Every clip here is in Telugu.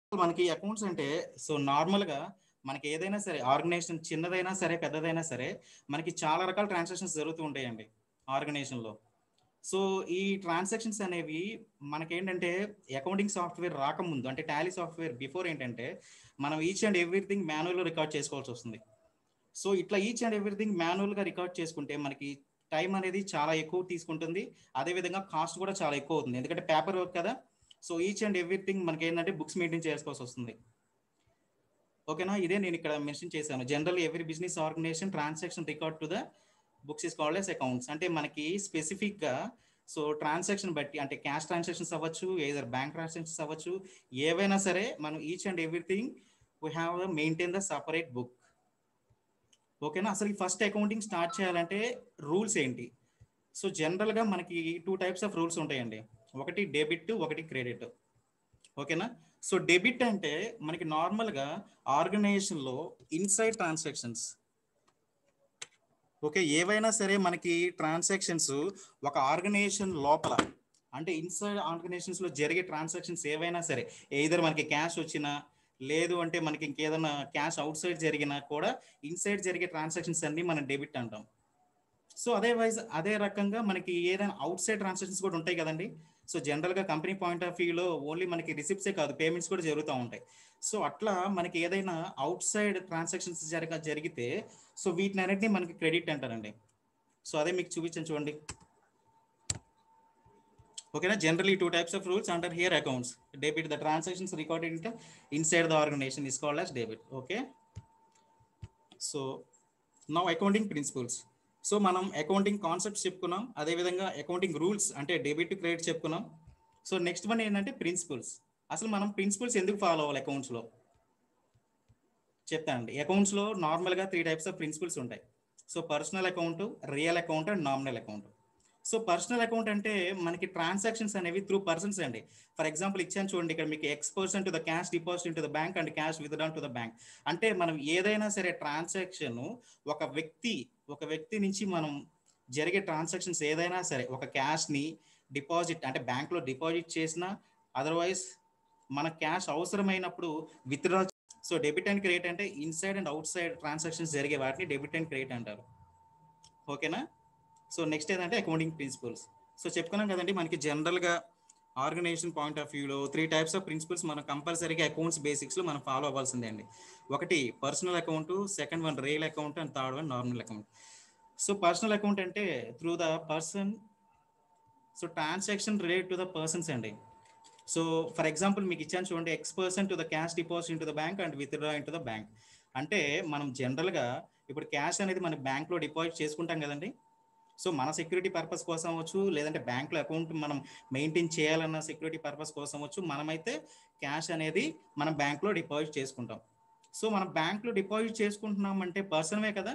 మనకి అకౌంట్స్ అంటే సో నార్మల్గా మనకి ఏదైనా సరే ఆర్గనైజేషన్ చిన్నదైనా సరే పెద్దదైనా సరే మనకి చాలా రకాల ట్రాన్సాక్షన్స్ జరుగుతూ ఉంటాయండి ఆర్గనైజేషన్లో సో ఈ ట్రాన్సాక్షన్స్ అనేవి మనకేంటంటే అకౌంటింగ్ సాఫ్ట్వేర్ రాకముందు అంటే టాలీ సాఫ్ట్వేర్ బిఫోర్ ఏంటంటే మనం ఈచ్ అండ్ ఎవ్రీథింగ్ మాన్యువల్లో రికార్డ్ చేసుకోవాల్సి వస్తుంది సో ఇట్లా ఈచ్ అండ్ ఎవ్రీథింగ్ మాన్యువల్గా రికార్డ్ చేసుకుంటే మనకి టైం అనేది చాలా ఎక్కువ తీసుకుంటుంది అదేవిధంగా కాస్ట్ కూడా చాలా ఎక్కువ అవుతుంది ఎందుకంటే పేపర్ వర్క్ కదా సో ఈచ్ అండ్ ఎవ్రీథింగ్ మనకి ఏంటంటే బుక్స్ మెయింటైన్ చేసుకోవాల్సి వస్తుంది ఓకేనా ఇదే నేను ఇక్కడ మెన్షన్ చేశాను general every business organisation transaction record to the books is called as accounts అంటే మనకి స్పెసిఫిక్గా సో ట్రాన్సాక్షన్ బట్టి అంటే క్యాష్ ట్రాన్సాక్షన్స్ అవ్వచ్చు ఏదర్ బ్యాంక్ ట్రాన్సాక్షన్స్ అవ్వచ్చు ఏవైనా సరే మనం each and everything we have maintain the separate book ఓకేనా అసలు ఈ ఫస్ట్ అకౌంటింగ్ స్టార్ట్ చేయాలంటే రూల్స్ ఏంటి సో జనరల్గా మనకి టూ టైప్స్ ఆఫ్ రూల్స్ ఉంటాయండి ఒకటి డెబిట్ ఒకటి క్రెడిట్ ఓకేనా సో డెబిట్ అంటే మనకి నార్మల్గా ఆర్గనైజేషన్లో ఇన్సైడ్ ట్రాన్సాక్షన్స్ ఓకే ఏవైనా సరే మనకి ట్రాన్సాక్షన్స్ ఒక ఆర్గనైజేషన్ లోపల అంటే ఇన్సైడ్ ఆర్గనైజేషన్స్ లో జరిగే ట్రాన్సాక్షన్స్ ఏవైనా సరే ఏదర్ మనకి క్యాష్ వచ్చినా లేదు అంటే మనకి ఇంకేదైనా క్యాష్ అవుట్ సైడ్ జరిగినా కూడా ఇన్సైడ్ జరిగే ట్రాన్సాక్షన్స్ అన్ని మనం డెబిట్ అంటాం సో అదే వైజ్ అదే రకంగా మనకి ఏదైనా అవుట్ సైడ్ ట్రాన్సాక్షన్స్ కూడా ఉంటాయి కదండి సో జనరల్గా కంపెనీ పాయింట్ ఆఫ్ వ్యూలో ఓన్లీ మనకి రిసిప్ట్సే కాదు పేమెంట్స్ కూడా జరుగుతూ ఉంటాయి సో అట్లా మనకి ఏదైనా అవుట్ సైడ్ ట్రాన్సాక్షన్స్ జరగ జరిగితే సో వీటిని అన్నిటిని మనకి క్రెడిట్ అంటారండి సో అదే మీకు చూపించాను చూడండి ఓకేనా generally two types of rules under here accounts debit the transactions recorded in inside the organisation is called as debit okay so now accounting principles so మనం అకౌంటింగ్ కాన్సెప్ట్స్ చెప్పుకున్నాం అదేవిధంగా అకౌంటింగ్ రూల్స్ అంటే డెబిట్ క్రెడిట్ చెప్పుకున్నాం సో నెక్స్ట్ వన్ ఏంటంటే ప్రిన్సిపల్స్ అసలు మనం ప్రిన్సిపల్స్ ఎందుకు ఫాలో అవ్వాలి అకౌంట్స్లో చెప్తానండి అకౌంట్స్లో నార్మల్గా త్రీ టైప్స్ ఆఫ్ ప్రిన్సిపల్స్ ఉంటాయి so personal account real account and nominal account so personal account అంటే మనకి ట్రాన్సాక్షన్స్ అనేవి త్రూ పర్సన్స్ అండి ఫర్ ఎగ్జాంపుల్ ఇచ్చాను చూడండి ఇక్కడ మీకు X percent to the cash deposit to the bank and cash withdrawn to the bank అంటే మనం ఏదైనా సరే ట్రాన్సాక్షన్ ఒక వ్యక్తి ఒక వ్యక్తి నుంచి మనం జరిగే ట్రాన్సాక్షన్స్ ఏదైనా సరే ఒక క్యాష్ని డిపాజిట్ అంటే బ్యాంక్లో డిపాజిట్ చేసినా అదర్వైజ్ మన క్యాష్ అవసరమైనప్పుడు withdraw so debit and credit అంటే inside and outside transactions జరిగే వాటిని డెబిట్ అండ్ క్రెడిట్ అంటారు ఓకేనా సో నెక్స్ట్ ఏంటంటే అకౌంటింగ్ ప్రిన్సిపల్స్ సో చెప్పుకున్నాం కదండి మనకి జనరల్గా ఆర్గనైజేషన్ పాయింట్ ఆఫ్ వ్యూలో త్రీ టైప్స్ ఆఫ్ ప్రిన్సిపల్స్ మనం కంపల్సరీగా అకౌంట్స్ బేసిక్స్లో మనం ఫాలో అవ్వాల్సిందే అండి ఒకటి personal account second one real account and third one normal account so personal account అంటే through the person so transaction relate to the persons అండి సో ఫర్ ఎగ్జాంపుల్ మీకు ఇచ్చాను చూడండి X percent to the cash deposit into the bank and withdraw into the bank అంటే మనం జనరల్గా ఇప్పుడు క్యాష్ అనేది మన బ్యాంక్లో డిపాజిట్ చేసుకుంటాం కదండి సో మన సెక్యూరిటీ పర్పస్ కోసం అవచ్చు లేదంటే బ్యాంక్లో అకౌంట్ మనం మెయింటైన్ చేయాలన్న సెక్యూరిటీ పర్పస్ కోసం అవచ్చు మనమైతే క్యాష్ అనేది మనం బ్యాంక్లో డిపాజిట్ చేసుకుంటాం సో మనం బ్యాంక్లో డిపాజిట్ చేసుకుంటున్నాం అంటే పర్సన్వే కదా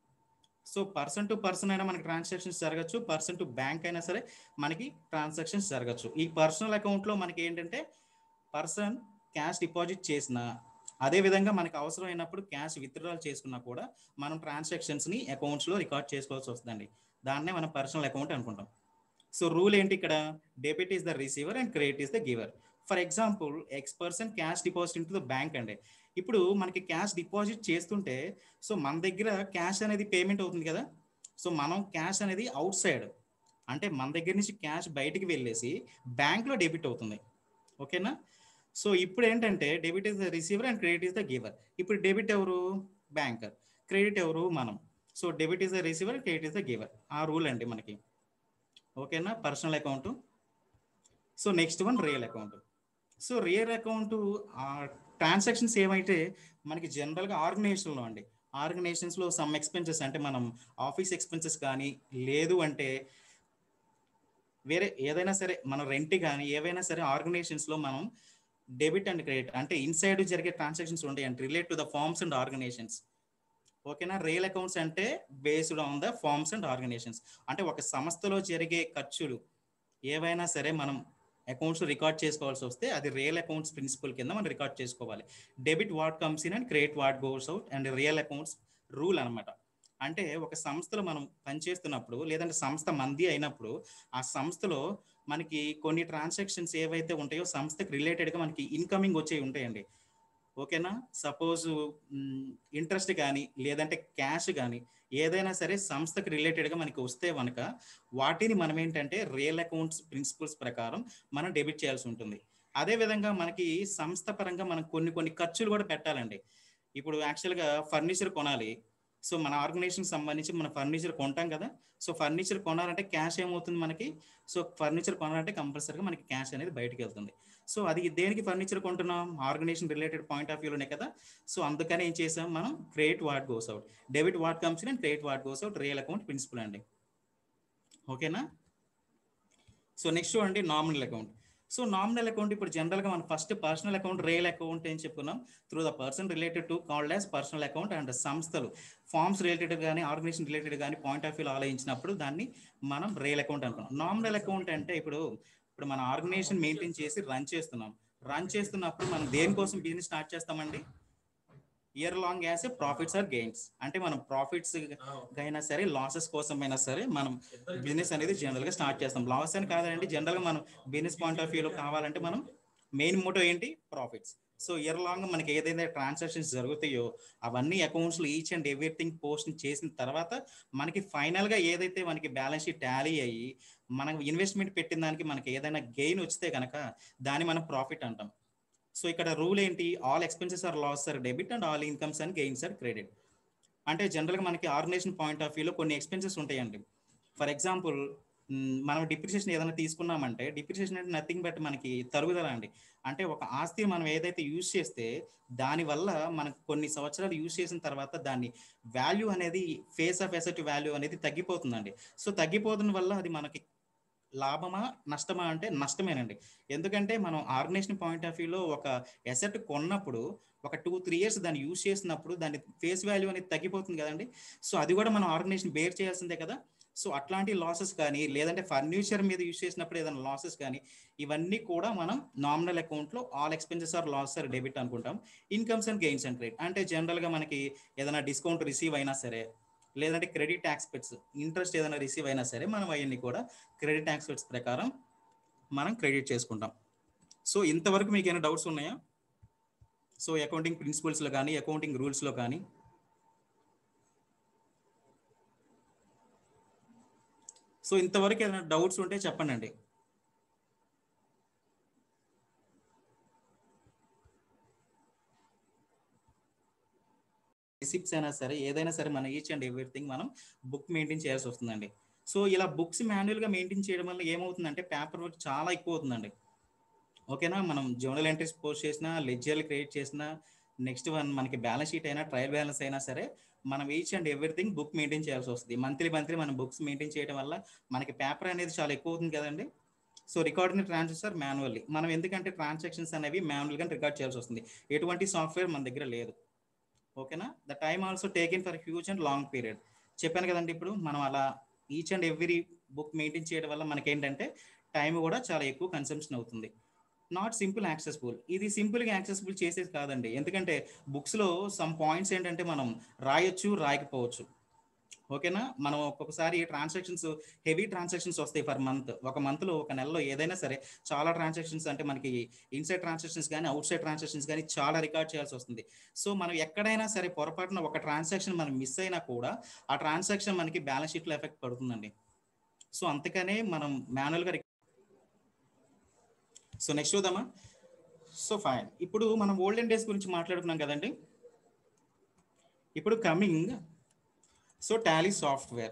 సో పర్సన్ టు పర్సన్ అయినా మనకి ట్రాన్సాక్షన్స్ జరగచ్చు పర్సన్ టు బ్యాంక్ అయినా సరే మనకి ట్రాన్సాక్షన్స్ జరగచ్చు ఈ పర్సనల్ అకౌంట్లో మనకి ఏంటంటే పర్సన్ క్యాష్ డిపాజిట్ చేసిన అదే విధంగా మనకి అవసరం అయినప్పుడు క్యాష్ విత్డ్రాల్ చేసుకున్నా కూడా మనం ట్రాన్సాక్షన్స్ని అకౌంట్స్లో రికార్డ్ చేసుకోవాల్సి వస్తుందండి దాన్నే మనం పర్సనల్ అకౌంట్ అనుకుంటాం సో రూల్ ఏంటి ఇక్కడ debit is the receiver and credit is the giver for example X person cash deposit into the bank అండి ఇప్పుడు మనకి క్యాష్ డిపాజిట్ చేస్తుంటే సో మన దగ్గర క్యాష్ అనేది పేమెంట్ అవుతుంది కదా సో మనం క్యాష్ అనేది అవుట్ సైడ్ అంటే మన దగ్గర నుంచి క్యాష్ బయటికి వెళ్ళేసి బ్యాంక్లో డెబిట్ అవుతుంది ఓకేనా సో ఇప్పుడు ఏంటంటే debit is the receiver and credit is the giver ఇప్పుడు డెబిట్ ఎవరు బ్యాంకర్ క్రెడిట్ ఎవరు మనం so debit is the receiver credit is the giver ఆ రూల్ అండి మనకి ఓకేనా personal account so next one real account so real account transactions ఏమైతే మనకి జనరల్గా ఆర్గనైజేషన్లో అండి ఆర్గనైజేషన్స్లో సమ్ ఎక్స్పెన్సెస్ అంటే మనం ఆఫీస్ ఎక్స్పెన్సెస్ కానీ లేదు అంటే వేరే ఏదైనా సరే మన రెంట్ కానీ ఏవైనా సరే ఆర్గనైజేషన్స్లో మనం డెబిట్ అండ్ క్రెడిట్ అంటే ఇన్సైడ్ జరిగే ట్రాన్సాక్షన్స్ ఉంటాయి and relate to the firms and organisations ఓకేనా రియల్ అకౌంట్స్ అంటే based on the firms and organisations అంటే ఒక సంస్థలో జరిగే ఖర్చులు ఏవైనా సరే మనం అకౌంట్స్ రికార్డ్ చేసుకోవాల్సి వస్తే అది రియల్ అకౌంట్స్ ప్రిన్సిపల్ కింద మనం రికార్డ్ చేసుకోవాలి debit what comes in and credit what goes out and real accounts rule అనమాట అంటే ఒక సంస్థలో మనం పనిచేస్తున్నప్పుడు లేదంటే సంస్థ మంది అయినప్పుడు ఆ సంస్థలో మనకి కొన్ని ట్రాన్సాక్షన్స్ ఏవైతే ఉంటాయో సంస్థకి రిలేటెడ్గా మనకి ఇన్కమింగ్ వచ్చేవి ఉంటాయండి ఓకేనా సపోజ్ ఇంట్రెస్ట్ కానీ లేదంటే క్యాష్ కానీ ఏదైనా సరే సంస్థకి రిలేటెడ్గా మనకి వస్తే కనుక వాటిని మనం ఏంటంటే రియల్ అకౌంట్స్ ప్రిన్సిపల్స్ ప్రకారం మనం డెబిట్ చేయాల్సి ఉంటుంది అదే విధంగా మనకి సంస్థ పరంగా మనం కొన్ని కొన్ని ఖర్చులు కూడా పెట్టాలండి ఇప్పుడు యాక్చువల్గా ఫర్నిచర్ కొనాలి సో మన ఆర్గనైజేషన్కి సంబంధించి మన ఫర్నిచర్ కొంటాం కదా సో ఫర్నిచర్ కొనాలంటే క్యాష్ ఏమవుతుంది మనకి సో ఫర్నిచర్ కొనాలంటే కంపల్సరీగా మనకి క్యాష్ అనేది బయటకు వెళ్తుంది సో అది దేనికి ఫర్నిచర్ కొంటున్నాం ఆర్గనైజేషన్ రిలేటెడ్ పాయింట్ ఆఫ్ వ్యూలోనే కదా సో అందుకని ఏం చేసాం మనం credit what goes out debit what comes in and credit what goes out real account principle అండి ఓకేనా సో నెక్స్ట్ చూడండి nominal account so nominal account ఇప్పుడు జనరల్గా మనం first personal account real account ఏం చెప్పుకున్నాం through the person related to called as personal account and సంస్థలు ఫార్మ్స్ రిలేటెడ్ కానీ ఆర్గనైజేషన్ రిలేటెడ్ కానీ పాయింట్ ఆఫ్ వ్యూ ఆలోచించినప్పుడు దాన్ని మనం రియల్ అకౌంట్ అనుకున్నాం నామినల్ అకౌంట్ అంటే ఇప్పుడు ఇప్పుడు మన ఆర్గనైజేషన్ మెయింటైన్ చేసి రన్ చేస్తున్నాం రన్ చేస్తున్నప్పుడు మనం దేనికోసం బిజినెస్ స్టార్ట్ చేస్తామండి year long as a profits or gains అంటే మనం ప్రాఫిట్స్ అయినా సరే లాసెస్ కోసం అయినా సరే మనం బిజినెస్ అనేది జనరల్ గా స్టార్ట్ చేస్తాం లాస్ అని కాదండి జనరల్ గా మనం బిజినెస్ పాయింట్ ఆఫ్ వ్యూలో కావాలంటే మనం మెయిన్ మోటో ఏంటి ప్రాఫిట్స్ సో ఇయర్ లాంగ్ మనకి ఏదైతే ట్రాన్సాక్షన్స్ జరుగుతాయో అవన్నీ అకౌంట్స్ లో ఈచ్ అండ్ ఎవ్రీథింగ్ పోస్ట్ చేసిన తర్వాత మనకి ఫైనల్ గా ఏదైతే మనకి బ్యాలెన్స్ షీట్ టాలీ అయ్యి మనం ఇన్వెస్ట్మెంట్ పెట్టిన దానికి మనకి ఏదైనా గెయిన్ వస్తే కనుక దాన్ని మనం ప్రాఫిట్ అంటాం సో ఇక్కడ రూల్ ఏంటి all expenses or loss are debit and all incomes and gains are credit అంటే జనరల్గా మనకి ఆర్గనైజేషన్ పాయింట్ ఆఫ్ వ్యూలో కొన్ని ఎక్స్పెన్సెస్ ఉంటాయండి ఫర్ ఎగ్జాంపుల్ మనం డిప్రిసియేషన్ ఏదైనా తీసుకున్నామంటే డిప్రిసియేషన్ అంటే నథింగ్ బట్ మనకి తరుగుదల అండి అంటే ఒక ఆస్తి మనం ఏదైతే యూజ్ చేస్తే దానివల్ల మనకు కొన్ని సంవత్సరాలు యూజ్ చేసిన తర్వాత దాన్ని వాల్యూ అనేది ఫేస్ ఆఫ్ ఎసెట్ వాల్యూ అనేది తగ్గిపోతుందండి సో తగ్గిపోతున్న వల్ల అది మనకి లాభమా నష్టమా అంటే నష్టమేనండి ఎందుకంటే మనం ఆర్గనైజేషన్ పాయింట్ ఆఫ్ వ్యూలో ఒక ఎసెట్ కొన్నప్పుడు ఒక టూ త్రీ ఇయర్స్ దాన్ని యూజ్ చేసినప్పుడు దాని ఫేస్ వాల్యూ అనేది తగ్గిపోతుంది కదండి సో అది కూడా మనం ఆర్గనైజేషన్ బేర్ చేయాల్సిందే కదా సో అట్లాంటి లాసెస్ కానీ లేదంటే ఫర్నిచర్ మీద యూజ్ చేసినప్పుడు ఏదైనా లాసెస్ కానీ ఇవన్నీ కూడా మనం నామినల్ అకౌంట్లో all expenses or loss are debit అనుకుంటాం incomes and gains and trade అంటే జనరల్గా మనకి ఏదైనా డిస్కౌంట్ రిసీవ్ అయినా సరే లేదంటే క్రెడిట్ ట్యాక్స్ పెట్స్ ఇంట్రెస్ట్ ఏదైనా రిసీవ్ అయినా సరే మనం అవన్నీ కూడా క్రెడిట్ ట్యాక్స్ పెట్స్ ప్రకారం మనం క్రెడిట్ చేసుకుంటాం సో ఇంతవరకు మీకు ఏమైనా డౌట్స్ ఉన్నాయా సో అకౌంటింగ్ ప్రిన్సిపల్స్లో కానీ అకౌంటింగ్ రూల్స్లో కానీ సో ఇంతవరకు ఏదైనా డౌట్స్ ఉంటే చెప్పండి అండి రిసిప్ట్స్ అయినా సరే ఏదైనా సరే మన ఈచ్ అండ్ ఎవ్రీథింగ్ మనం బుక్ మెయింటైన్ చేయాల్సి వస్తుందండి సో ఇలా బుక్స్ మాన్యువల్గా మెయింటైన్ చేయడం వల్ల ఏమవుతుందంటే పేపర్ వర్క్ చాలా ఎక్కువ అవుతుందండి ఓకేనా మనం జర్నల్ ఎంట్రీస్ పోస్ట్ చేసినా లెడ్జర్లు క్రియేట్ చేసినా నెక్స్ట్ వన్ మనకి బ్యాలెన్స్ షీట్ అయినా ట్రయల్ బ్యాలెన్స్ అయినా సరే మనం each and everything book maintain చేయాల్సి వస్తుంది మంత్లీ మంత్లీ మనం బుక్స్ మెయింటైన్ చేయడం వల్ల మనకి పేపర్ అనేది చాలా ఎక్కువ అవుతుంది కదండి సో రికార్డింగ్ ట్రాన్సాక్షన్ మాన్యువల్లీ మనం ఎందుకంటే ట్రాన్సాక్షన్స్ అనేవి మాన్యువల్గా రికార్డ్ చేయాల్సి వస్తుంది ఎటువంటి సాఫ్ట్వేర్ మన దగ్గర లేదు ఓకేనా the time also taken for huge and long period చెప్పాను కదండి ఇప్పుడు మనం అలా each and every book maintain చేయడం వల్ల మనకి ఏంటంటే టైం కూడా చాలా ఎక్కువ కన్సంప్షన్ అవుతుంది నాట్ సింపుల్ యాక్సెసిబుల్ ఇది సింపుల్గా యాక్సెసిబుల్ చేసేది కాదండి ఎందుకంటే బుక్స్లో సమ్ పాయింట్స్ ఏంటంటే మనం రాయొచ్చు రాయకపోవచ్చు ఓకేనా మనం ఒక్కొక్కసారి ట్రాన్సాక్షన్స్ హెవీ ట్రాన్సాక్షన్స్ వస్తాయి ఫర్ మంత్ ఒక మంత్లో ఒక నెలలో ఏదైనా సరే చాలా ట్రాన్సాక్షన్స్ అంటే మనకి ఇన్సైడ్ ట్రాన్సాక్షన్స్ కానీ అవుట్ సైడ్ ట్రాన్సాక్షన్స్ కానీ చాలా రికార్డ్ చేయాల్సి వస్తుంది సో మనం ఎక్కడైనా సరే పొరపాటున ఒక ట్రాన్సాక్షన్ మనం మిస్ అయినా కూడా ఆ ట్రాన్సాక్షన్ మనకి బ్యాలెన్స్ షీట్లో ఎఫెక్ట్ పడుతుందండి సో అందుకనే మనం మాన్యువల్గా సో నెక్స్ట్ చూద్దామా సో ఫైన్ ఇప్పుడు మనం ఓల్డెన్ డేస్ గురించి మాట్లాడుకున్నాం కదండి ఇప్పుడు కమింగ్ సో టాలీ సాఫ్ట్వేర్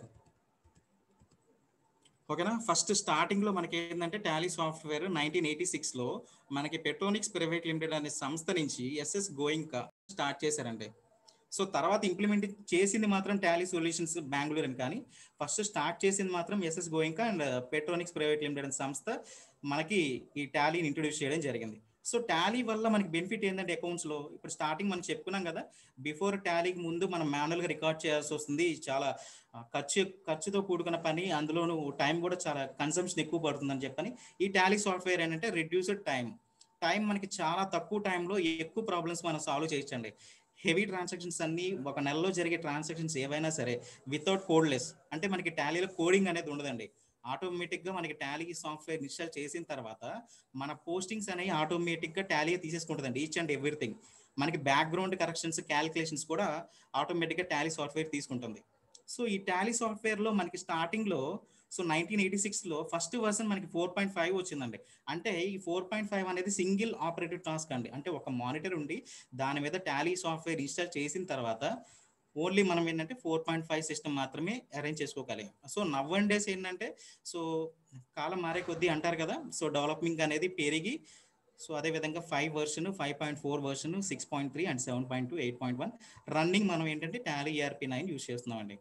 ఓకేనా ఫస్ట్ స్టార్టింగ్లో మనకి ఏంటంటే టాలీ సాఫ్ట్వేర్ నైన్టీన్ ఎయిటీ సిక్స్లో మనకి పెట్రోనిక్స్ ప్రైవేట్ లిమిటెడ్ అనే సంస్థ నుంచి ఎస్ఎస్ గోయింగ్ స్టార్ట్ చేశారండి సో తర్వాత ఇంప్లిమెంట్ చేసింది మాత్రం టాలీ సొల్యూషన్స్ బెంగళూరు అని కానీ ఫస్ట్ స్టార్ట్ చేసింది మాత్రం SS Goenka and పెట్రోనిక్స్ private limited అనే సంస్థ మనకి ఈ టాలీని ఇంట్రొడ్యూస్ చేయడం జరిగింది సో టాలీ వల్ల మనకి బెనిఫిట్ ఏంటంటే అకౌంట్స్లో ఇప్పుడు స్టార్టింగ్ మనం చెప్పుకున్నాం కదా బిఫోర్ టాలీకి ముందు మనం మాన్యువల్గా రికార్డ్ చేయాల్సి వస్తుంది చాలా ఖర్చు ఖర్చుతో కూడుకున్న పని అందులోనూ టైం కూడా చాలా కన్సంప్షన్ ఎక్కువ పడుతుందని చెప్పని ఈ టాలీ సాఫ్ట్వేర్ ఏంటంటే రిడ్యూస్డ్ టైం టైం మనకి చాలా తక్కువ టైంలో ఎక్కువ ప్రాబ్లమ్స్ మనం సాల్వ్ చేయొచ్చండి హెవీ ట్రాన్సాక్షన్స్ అన్ని ఒక నెలలో జరిగే ట్రాన్సాక్షన్స్ ఏవైనా సరే వితౌట్ కోడ్లెస్ అంటే మనకి టాలీలో కోడింగ్ అనేది ఉండదండి ఆటోమేటిక్గా మనకి టాలీ సాఫ్ట్వేర్ ఇన్స్టాల్ చేసిన తర్వాత మన పోస్టింగ్స్ అనేవి ఆటోమేటిక్గా టాలీ తీసేసుకుంటుందండి ఈచ్ అండ్ ఎవ్రీథింగ్ మనకి బ్యాక్గ్రౌండ్ కరెక్షన్స్ క్యాలిక్యులేషన్స్ కూడా ఆటోమేటిక్గా టాలీ సాఫ్ట్వేర్ తీసుకుంటుంది సో ఈ టాలీ సాఫ్ట్వేర్లో మనకి స్టార్టింగ్లో సో నైన్టీన్ ఎయిటీ సిక్స్లో ఫస్ట్ వర్షన్ మనకి ఫోర్ పాయింట్ ఫైవ్ వచ్చిందండి అంటే ఈ ఫోర్ పాయింట్ ఫైవ్ అనేది సింగిల్ ఆపరేటివ్ టాస్క్ అండి అంటే ఒక మానిటర్ ఉండి దాని మీద టాలీ సాఫ్ట్వేర్ ఇన్స్టాల్ చేసిన తర్వాత ఓన్లీ మనం ఏంటంటే ఫోర్ పాయింట్ ఫైవ్ సిస్టమ్ మాత్రమే అరేంజ్ చేసుకోగలిగాం సో నవ్ వన్ డేస్ ఏంటంటే సో కాలం మారే కొద్దీ అంటారు కదా సో డెవలపింగ్ అనేది పెరిగి సో అదే విధంగా five version five point four version six point three and seven point two eight point one running మనం ఏంటంటే టాలీ ఈఆర్పీ నైన్ యూస్ చేస్తున్నామండి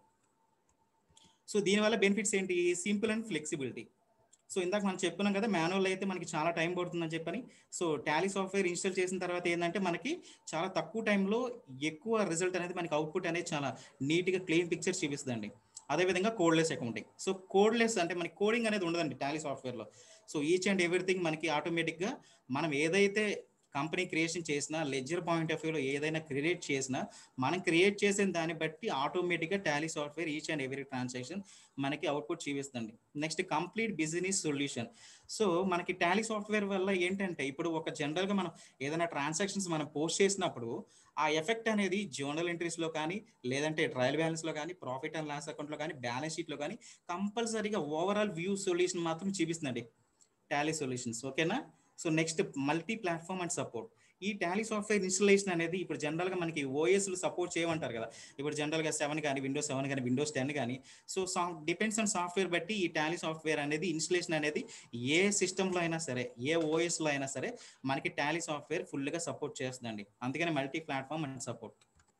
సో దీనివల్ల బెనిఫిట్స్ ఏంటి సింపుల్ అండ్ ఫ్లెక్సిబిలిటీ సో ఇందాక మనం చెప్పుకున్నాం కదా మాన్యువల్ అయితే మనకి చాలా టైం పడుతుందని చెప్పని సో టాలీ సాఫ్ట్వేర్ ఇన్స్టాల్ చేసిన తర్వాత ఏంటంటే మనకి చాలా తక్కువ టైంలో ఎక్కువ రిజల్ట్ అనేది మనకి అవుట్పుట్ అనేది చాలా నీట్గా క్లీన్ పిక్చర్ చూపిస్తుందండి అదేవిధంగా కోడ్లెస్ అకౌంటింగ్ సో కోడ్లెస్ అంటే మనకి కోడింగ్ అనేది ఉండదండి టాలీ సాఫ్ట్వేర్లో సో ఈచ్ అండ్ ఎవ్రీథింగ్ మనకి ఆటోమేటిక్గా మనం ఏదైతే కంపెనీ క్రియేషన్ చేసినా లెజర్ పాయింట్ ఆఫ్ వ్యూలో ఏదైనా క్రియేట్ చేసినా మనం క్రియేట్ చేసిన దాన్ని బట్టి ఆటోమేటిక్గా Tally software each and every transaction మనకి అవుట్పుట్ చూపిస్తుంది next complete business solution so మనకి టాలీ సాఫ్ట్వేర్ వల్ల ఏంటంటే ఇప్పుడు ఒక జనరల్గా మనం ఏదైనా ట్రాన్సాక్షన్స్ మనం పోస్ట్ చేసినప్పుడు ఆ ఎఫెక్ట్ అనేది జర్నల్ ఎంట్రీస్లో కానీ లేదంటే ట్రయల్ బ్యాలెన్స్లో కానీ ప్రాఫిట్ అండ్ లాస్ అకౌంట్లో కానీ బ్యాలెన్స్ షీట్లో కానీ కంపల్సరీగా ఓవరాల్ వ్యూ సొల్యూషన్ మాత్రం చూపిస్తుందండి టాలీ సొల్యూషన్స్ ఓకేనా so next multi platform and support ఈ టాలీ సాఫ్ట్వేర్ ఇన్స్టలేషన్ అనేది ఇప్పుడు జనరల్గా మనకి ఓఎస్లు సపోర్ట్ చేయమంటారు కదా ఇప్పుడు జనరల్గా సెవెన్ కానీ విండోస్ సెవెన్ కానీ విండోస్ టెన్ కానీ so soft depends on software బట్టి ఈ టాలీ సాఫ్ట్వేర్ అనేది ఇన్స్టలేషన్ అనేది ఏ సిస్టంలో అయినా సరే ఏ ఓఎస్లో అయినా సరే మనకి టాలీ సాఫ్ట్వేర్ ఫుల్గా సపోర్ట్ చేస్తుందండి అందుకని మల్టీ ప్లాట్ఫామ్ అండ్ సపోర్ట్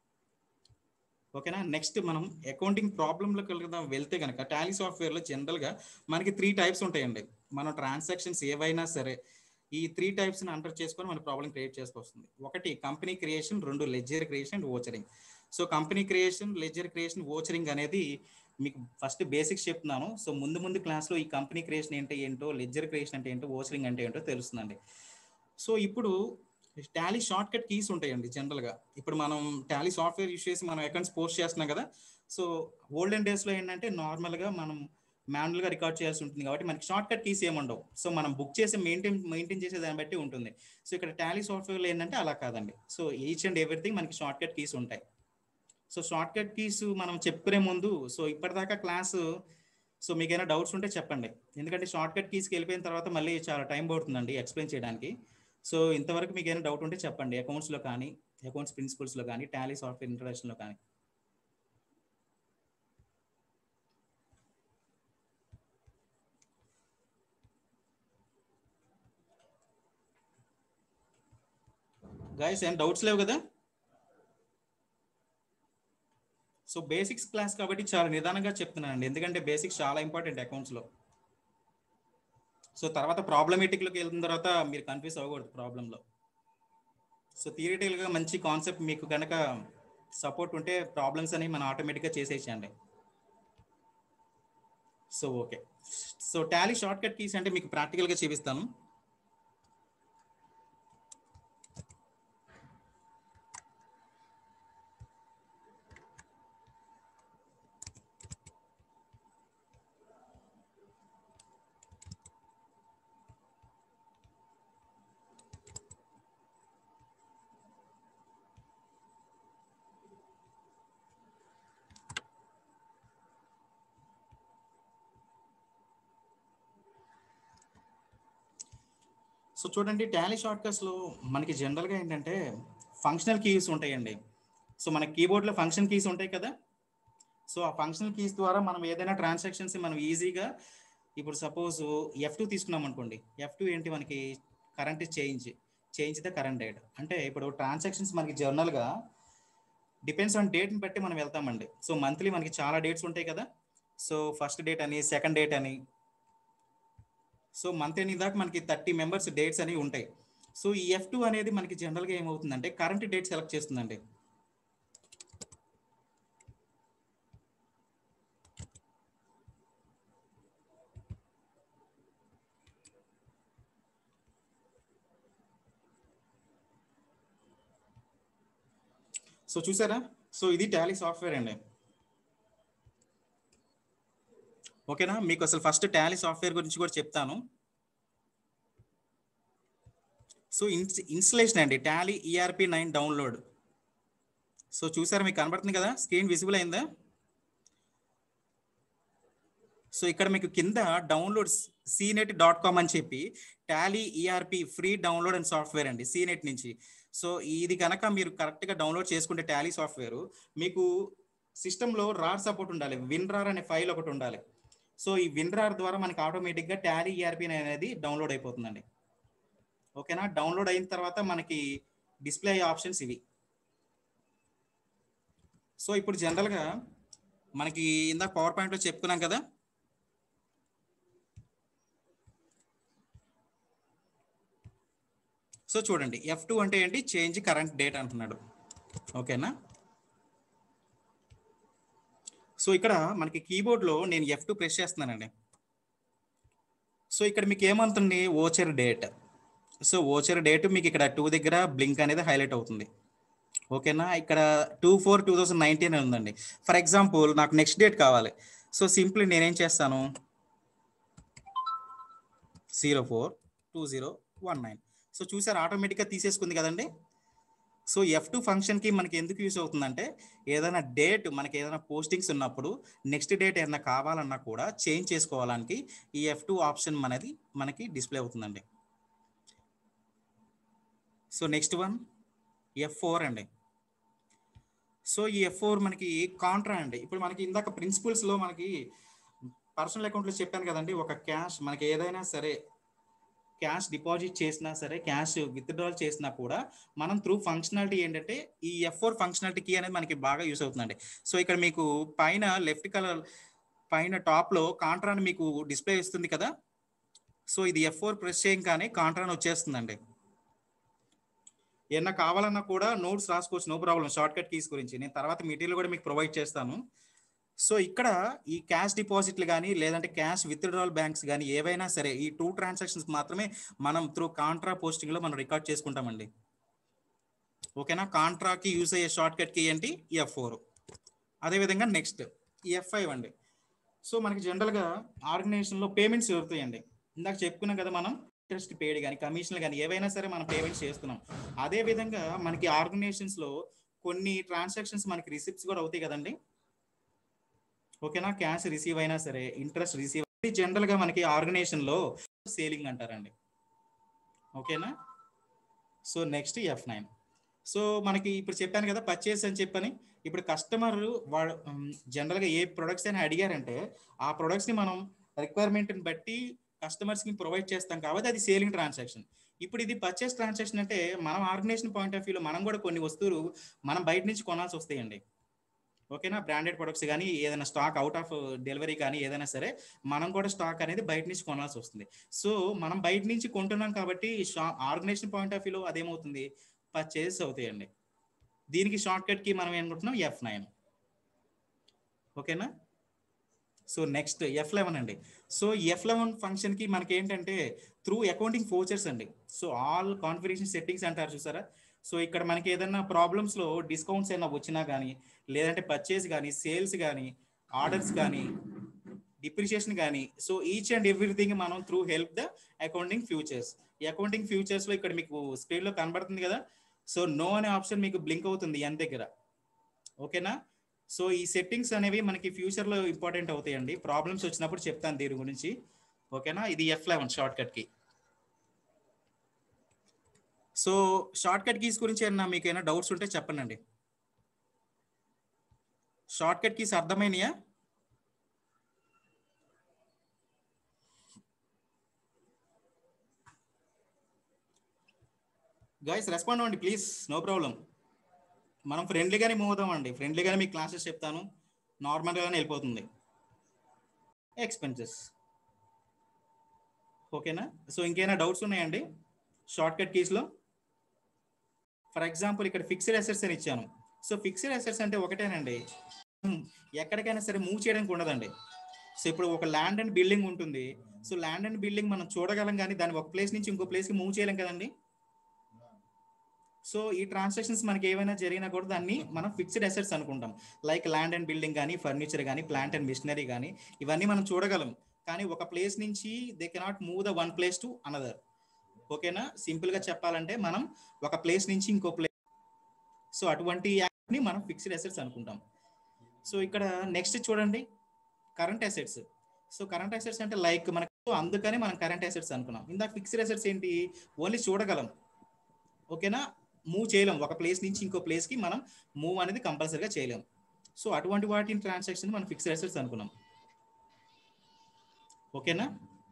ఓకేనా నెక్స్ట్ మనం అకౌంటింగ్ ప్రాబ్లంలోకి వెళ్దాం వెళ్తే కనుక టాలీ సాఫ్ట్వేర్లో జనరల్గా మనకి త్రీ టైప్స్ ఉంటాయండి మనం ట్రాన్సాక్షన్స్ ఏవైనా సరే ఈ త్రీ టైప్స్ని అండర్ చేసుకొని మన ప్రాబ్లం క్రియేట్ చేసుకొస్తుంది ఒకటి కంపెనీ క్రియేషన్ రెండు ledger creation and vouchering so company creation ledger creation vouchering అనేది మీకు ఫస్ట్ బేసిక్స్ చెప్తున్నాను సో ముందు ముందు క్లాస్లో ఈ కంపెనీ క్రియేషన్ ఏంటో ఏంటో లెజర్ క్రియేషన్ అంటే ఏంటో ఓచరింగ్ అంటే ఏంటో తెలుస్తుందండి సో ఇప్పుడు టాలీ షార్ట్ కట్ కీస్ ఉంటాయండి జనరల్గా ఇప్పుడు మనం టాలీ సాఫ్ట్వేర్ యూస్ చేసి మనం అకౌంట్స్ పోస్ట్ చేస్తున్నాం కదా సో ఓల్డెన్ డేస్లో ఏంటంటే నార్మల్గా మనం మాన్యువల్గా రికార్డ్ చేయాల్సి ఉంటుంది కాబట్టి మనకి షార్ట్ కట్ కీస్ ఏముండవు సో మనం బుక్ చేసి మెయింటైన్ మెయింటైన్ చేసే దాన్ని బట్టి ఉంటుంది సో ఇక్కడ టాలీ సాఫ్ట్వేర్లో ఏంటంటే అలా కాదండి సో ఈచ్ అండ్ ఎవ్రీథింగ్ మనకి షార్ట్ కట్ కీస్ ఉంటాయి సో షార్ట్ కట్ కీస్ మనం చెప్పుకునే ముందు సో ఇప్పటిదాకా క్లాసు సో మీకైనా డౌట్స్ ఉంటే చెప్పండి ఎందుకంటే షార్ట్ కట్ కీస్కి వెళ్ళిపోయిన తర్వాత మళ్ళీ చాలా టైం పడుతుందండి ఎక్స్ప్లెయిన్ చేయడానికి సో ఇంతవరకు మీకు ఏమైనా డౌట్ ఉంటే చెప్పండి అకౌంట్స్లో కానీ అకౌంట్స్ ప్రిన్సిపల్స్లో కానీ టాలీ సాఫ్ట్వేర్ ఇంట్రడక్షన్లో కానీ గాయస్ ఏం డౌట్స్ లేవు కదా సో బేసిక్స్ క్లాస్ కాబట్టి చాలా నిదానంగా చెప్తున్నానండి ఎందుకంటే బేసిక్స్ చాలా ఇంపార్టెంట్ అకౌంట్స్లో సో తర్వాత ప్రాబ్లమేటిక్లోకి వెళ్ళిన తర్వాత మీరు కన్ఫ్యూజ్ అవ్వకూడదు ప్రాబ్లంలో సో థియరిటికల్గా మంచి కాన్సెప్ట్ మీకు కనుక సపోర్ట్ ఉంటే ప్రాబ్లమ్స్ అనేవి మనం ఆటోమేటిక్గా చేసేసేయండి so okay so Tally short cut keys అంటే మీకు ప్రాక్టికల్గా చూపిస్తాను సో చూడండి టాలీ షార్ట్ కట్స్లో మనకి జనరల్గా ఏంటంటే ఫంక్షనల్ కీస్ ఉంటాయండి సో మన కీబోర్డ్లో ఫంక్షన్ కీస్ ఉంటాయి కదా సో ఆ ఫంక్షనల్ కీస్ ద్వారా మనం ఏదైనా ట్రాన్సాక్షన్స్ మనం ఈజీగా ఇప్పుడు సపోజ్ ఎఫ్ టూ తీసుకున్నాం అనుకోండి ఎఫ్ టూ ఏంటి మనకి current change change the current date అంటే ఇప్పుడు ట్రాన్సాక్షన్స్ మనకి జర్నల్గా డిపెండ్స్ ఆన్ డేట్ని బట్టి మనం వెళ్తామండి సో మంత్లీ మనకి చాలా డేట్స్ ఉంటాయి కదా సో ఫస్ట్ డేట్ అని సెకండ్ డేట్ అని సో మంత్ ఎండింగ్ దాకా మనకి థర్టీ మెంబర్స్ డేట్స్ అనేవి ఉంటాయి సో ఈ ఎఫ్ టూ అనేది మనకి జనరల్గా ఏమవుతుందంటే కరెంట్ డేట్ సెలెక్ట్ చేస్తుందండి సో చూసారా సో ఇది టాలీ సాఫ్ట్వేర్ అండి ఓకేనా మీకు అసలు ఫస్ట్ టాలీ సాఫ్ట్వేర్ గురించి కూడా చెప్తాను సో ఇన్స్ ఇన్స్టలేషన్ అండి Tally ERP nine download so చూసారా మీకు కనబడుతుంది కదా స్క్రీన్ విజిబుల్ అయిందా సో ఇక్కడ మీకు కింద డౌన్లోడ్ సీనెట్ డాట్ కామ్ అని చెప్పి Tally ERP free download and software అండి సీనెట్ నుంచి సో ఇది కనుక మీరు కరెక్ట్గా డౌన్లోడ్ చేసుకుంటే టాలీ సాఫ్ట్వేర్ మీకు సిస్టంలో రార్ సపోర్ట్ ఉండాలి విన్రార్ అనే ఫైల్ ఒకటి ఉండాలి సో ఈ విన్రార్ ద్వారా మనకి ఆటోమేటిక్గా టాలీ ఈఆర్పి అనేది డౌన్లోడ్ అయిపోతుందండి ఓకేనా డౌన్లోడ్ అయిన తర్వాత మనకి డిస్ప్లే అయ్యే ఆప్షన్స్ ఇవి సో ఇప్పుడు జనరల్గా మనకి ఇందాక పవర్ పాయింట్లో చెప్పుకున్నాం కదా సో చూడండి ఎఫ్ టూ అంటే ఏంటి చేంజ్ కరెంట్ డేట్ అంటున్నాడు ఓకేనా సో ఇక్కడ మనకి కీబోర్డ్లో నేను ఎఫ్ టూ ప్రెస్ చేస్తున్నానండి సో ఇక్కడ మీకు ఏమంటుంది voucher date so voucher date మీకు ఇక్కడ టూ దగ్గర బ్లింక్ అనేది హైలైట్ అవుతుంది ఓకేనా ఇక్కడ two four two thousand nineteen ఉందండి ఫర్ ఎగ్జాంపుల్ నాకు నెక్స్ట్ డేట్ కావాలి సో సింప్లీ నేనేం చేస్తాను zero four two zero one nine so చూసారు ఆటోమేటిక్గా తీసేసుకుంది కదండి సో ఎఫ్ టూ ఫంక్షన్కి మనకి ఎందుకు యూస్ అవుతుందంటే ఏదైనా డేట్ మనకి ఏదైనా పోస్టింగ్స్ ఉన్నప్పుడు నెక్స్ట్ డేట్ ఏదైనా కావాలన్నా కూడా చేంజ్ చేసుకోవడానికి ఈ ఎఫ్ టూ ఆప్షన్ అనేది మనకి డిస్ప్లే అవుతుందండి so next one F four అండి సో ఈ ఎఫ్ ఫోర్ మనకి కాంట్రా అండి ఇప్పుడు మనకి ఇందాక ప్రిన్సిపల్స్లో మనకి పర్సనల్ అకౌంట్లో చెప్పాను కదండి ఒక క్యాష్ మనకి ఏదైనా సరే క్యాష్ డిపాజిట్ చేసినా సరే క్యాష్ విత్డ్రాల్ చేసినా కూడా మనం త్రూ ఫంక్షనాలిటీ ఏంటంటే ఈ ఎఫ్ ఫోర్ ఫంక్షనాలిటీ కీ అనేది మనకి బాగా యూస్ అవుతుందండి సో ఇక్కడ మీకు పైన లెఫ్ట్ కలర్ పైన టాప్లో కాంట్రాని మీకు డిస్ప్లే ఇస్తుంది కదా సో ఇది ఎఫ్ ఫోర్ ప్రెస్ చేయగానే కాంట్రాన్ వచ్చేస్తుందండి ఏమన్నా కావాలన్నా కూడా నోట్స్ రాసుకోవచ్చు no problem short cut keys గురించి నేను తర్వాత మెటీరియల్ కూడా మీకు ప్రొవైడ్ చేస్తాను సో ఇక్కడ ఈ క్యాష్ డిపాజిట్లు కానీ లేదంటే క్యాష్ విత్డ్రాల్ బ్యాంక్స్ కానీ ఏవైనా సరే ఈ టూ ట్రాన్సాక్షన్స్ మాత్రమే మనం త్రూ కాంట్రా పోస్టింగ్లో మనం రికార్డ్ చేసుకుంటామండి ఓకేనా కాంట్రాకి యూస్ అయ్యే షార్ట్ కట్ కీ ఏంటి ఎఫ్ ఫోర్ అదేవిధంగా నెక్స్ట్ ఎఫ్ ఫైవ్ అండి సో మనకి జనరల్గా ఆర్గనైజేషన్లో పేమెంట్స్ జరుగుతాయండి ఇందాక చెప్పుకున్నాం కదా మనం ఇంట్రెస్ట్ పేడ్ కానీ కమిషన్లు కానీ ఏవైనా సరే మనం పేమెంట్స్ చేస్తున్నాం అదే విధంగా మనకి ఆర్గనైజేషన్స్లో కొన్ని ట్రాన్సాక్షన్స్ మనకి రిసిప్ట్స్ కూడా అవుతాయి కదండి ఓకేనా క్యాష్ రిసీవ్ అయినా సరే ఇంట్రెస్ట్ రిసీవ్ జనరల్గా మనకి ఆర్గనైజేషన్లో సేలింగ్ అంటారండి ఓకేనా so next F nine so మనకి ఇప్పుడు చెప్పాను కదా పర్చేస్ అని చెప్పని ఇప్పుడు కస్టమర్ వాడు జనరల్గా ఏ ప్రొడక్ట్స్ అయినా అడిగారంటే ఆ ప్రొడక్ట్స్ని మనం రిక్వైర్మెంట్ని బట్టి కస్టమర్స్కి ప్రొవైడ్ చేస్తాం కాబట్టి అది సేలింగ్ ట్రాన్సాక్షన్ ఇప్పుడు ఇది పర్చేస్ ట్రాన్సాక్షన్ అంటే మనం ఆర్గనైజేషన్ పాయింట్ ఆఫ్ వ్యూలో మనం కూడా కొన్ని వస్తువులు మనం బయట నుంచి కొనాల్సి వస్తాయండి ఓకేనా బ్రాండెడ్ ప్రొడక్ట్స్ కానీ ఏదైనా స్టాక్ అవుట్ ఆఫ్ డెలివరీ కానీ ఏదైనా సరే మనం కూడా స్టాక్ అనేది బయట నుంచి కొనాల్సి వస్తుంది సో మనం బయట నుంచి కొంటున్నాం కాబట్టి ఆర్గనైజేషన్ పాయింట్ ఆఫ్ వ్యూలో అదేమవుతుంది పర్చేస్ అవుతాయండి దీనికి షార్ట్ కట్ కి మనం ఏమనుకుంటున్నాం ఎఫ్ నైన్ ఓకేనా సో నెక్స్ట్ ఎఫ్ లెవెన్ అండి సో ఎఫ్ లెవెన్ ఫంక్షన్కి మనకి ఏంటంటే త్రూ అకౌంటింగ్ ఫోచర్స్ అండి సో ఆల్ కాన్ఫిగరేషన్ సెట్టింగ్స్ అంటారు చూసారా సో ఇక్కడ మనకి ఏదైనా ప్రాబ్లమ్స్లో డిస్కౌంట్స్ ఏమైనా వచ్చినా కానీ లేదంటే పర్చేస్ కానీ సేల్స్ కానీ ఆర్డర్స్ కానీ డిప్రిషియేషన్ కానీ సో ఈచ్ అండ్ ఎవ్రీథింగ్ మనం through help the accounting features ఈ అకౌంటింగ్ ఫ్యూచర్స్లో ఇక్కడ మీకు స్క్రీన్లో కనబడుతుంది కదా సో నో అనే ఆప్షన్ మీకు బ్లింక్ అవుతుంది ఎన్ దగ్గర ఓకేనా సో ఈ సెట్టింగ్స్ అనేవి మనకి ఫ్యూచర్లో ఇంపార్టెంట్ అవుతాయండి ప్రాబ్లమ్స్ వచ్చినప్పుడు చెప్తాను దీని గురించి ఓకేనా ఇది ఎఫ్ లెవెన్ షార్ట్ కట్కి సో షార్ట్ కట్ కీస్ గురించి ఏమన్నా మీకు ఏమైనా డౌట్స్ ఉంటే చెప్పండి షార్ట్ కట్ కీస్ అర్థమైనయా గైస్ రెస్పాండ్ అవ్వండి ప్లీజ్ నో ప్రాబ్లం మనం ఫ్రెండ్లీగానే మూవ్ అవుతామండి ఫ్రెండ్లీగానే మీకు క్లాసెస్ చెప్తాను నార్మల్గానే వెళ్ళిపోతుంది ఎక్స్పెన్సెస్ ఓకేనా సో ఇంకేమైనా డౌట్స్ ఉన్నాయండి షార్ట్ కట్ కీస్లో ఫర్ ఎగ్జాంపుల్ ఇక్కడ ఫిక్స్డ్ అసెట్స్ అని ఇచ్చాను సో ఫిక్స్డ్ అసెట్స్ అంటే ఒకటేనండి ఎక్కడికైనా సరే మూవ్ చేయడానికి ఉండదండి సో ఇప్పుడు ఒక ల్యాండ్ అండ్ బిల్డింగ్ ఉంటుంది సో ల్యాండ్ అండ్ బిల్డింగ్ మనం చూడగలం కానీ దాన్ని ఒక ప్లేస్ నుంచి ఇంకో ప్లేస్కి మూవ్ చేయలేం కదండి సో ఈ ట్రాన్సాక్షన్స్ మనకి ఏమైనా జరిగినా కూడా దాన్ని మనం ఫిక్స్డ్ అసెట్స్ అనుకుంటాం లైక్ ల్యాండ్ అండ్ బిల్డింగ్ కానీ ఫర్నిచర్ కానీ ప్లాంట్ అండ్ మిషనరీ కానీ ఇవన్నీ మనం చూడగలం కానీ ఒక ప్లేస్ నుంచి they cannot move the one place to another ఓకేనా సింపుల్ గా చెప్పాలంటే మనం ఒక ప్లేస్ నుంచి ఇంకో ప్లేస్ సో అటువంటి యాక్ట్ని మనం ఫిక్స్డ్ అసెట్స్ అనుకుంటాం సో ఇక్కడ నెక్స్ట్ చూడండి current assets so current assets అంటే లైక్ మనకు అందుకని మనం కరెంట్ అసెట్స్ అనుకున్నాం ఇందాక ఫిక్స్డ్ అసెట్స్ ఏంటి ఓన్లీ చూడగలం ఓకేనా మూవ్ చేయలేం ఒక ప్లేస్ నుంచి ఇంకో ప్లేస్కి మనం మూవ్ అనేది కంపల్సరీగా చేయలేం సో అటువంటి వాటిని ట్రాన్సాక్షన్ మనం ఫిక్స్డ్ అసెట్స్ అనుకున్నాం ఓకేనా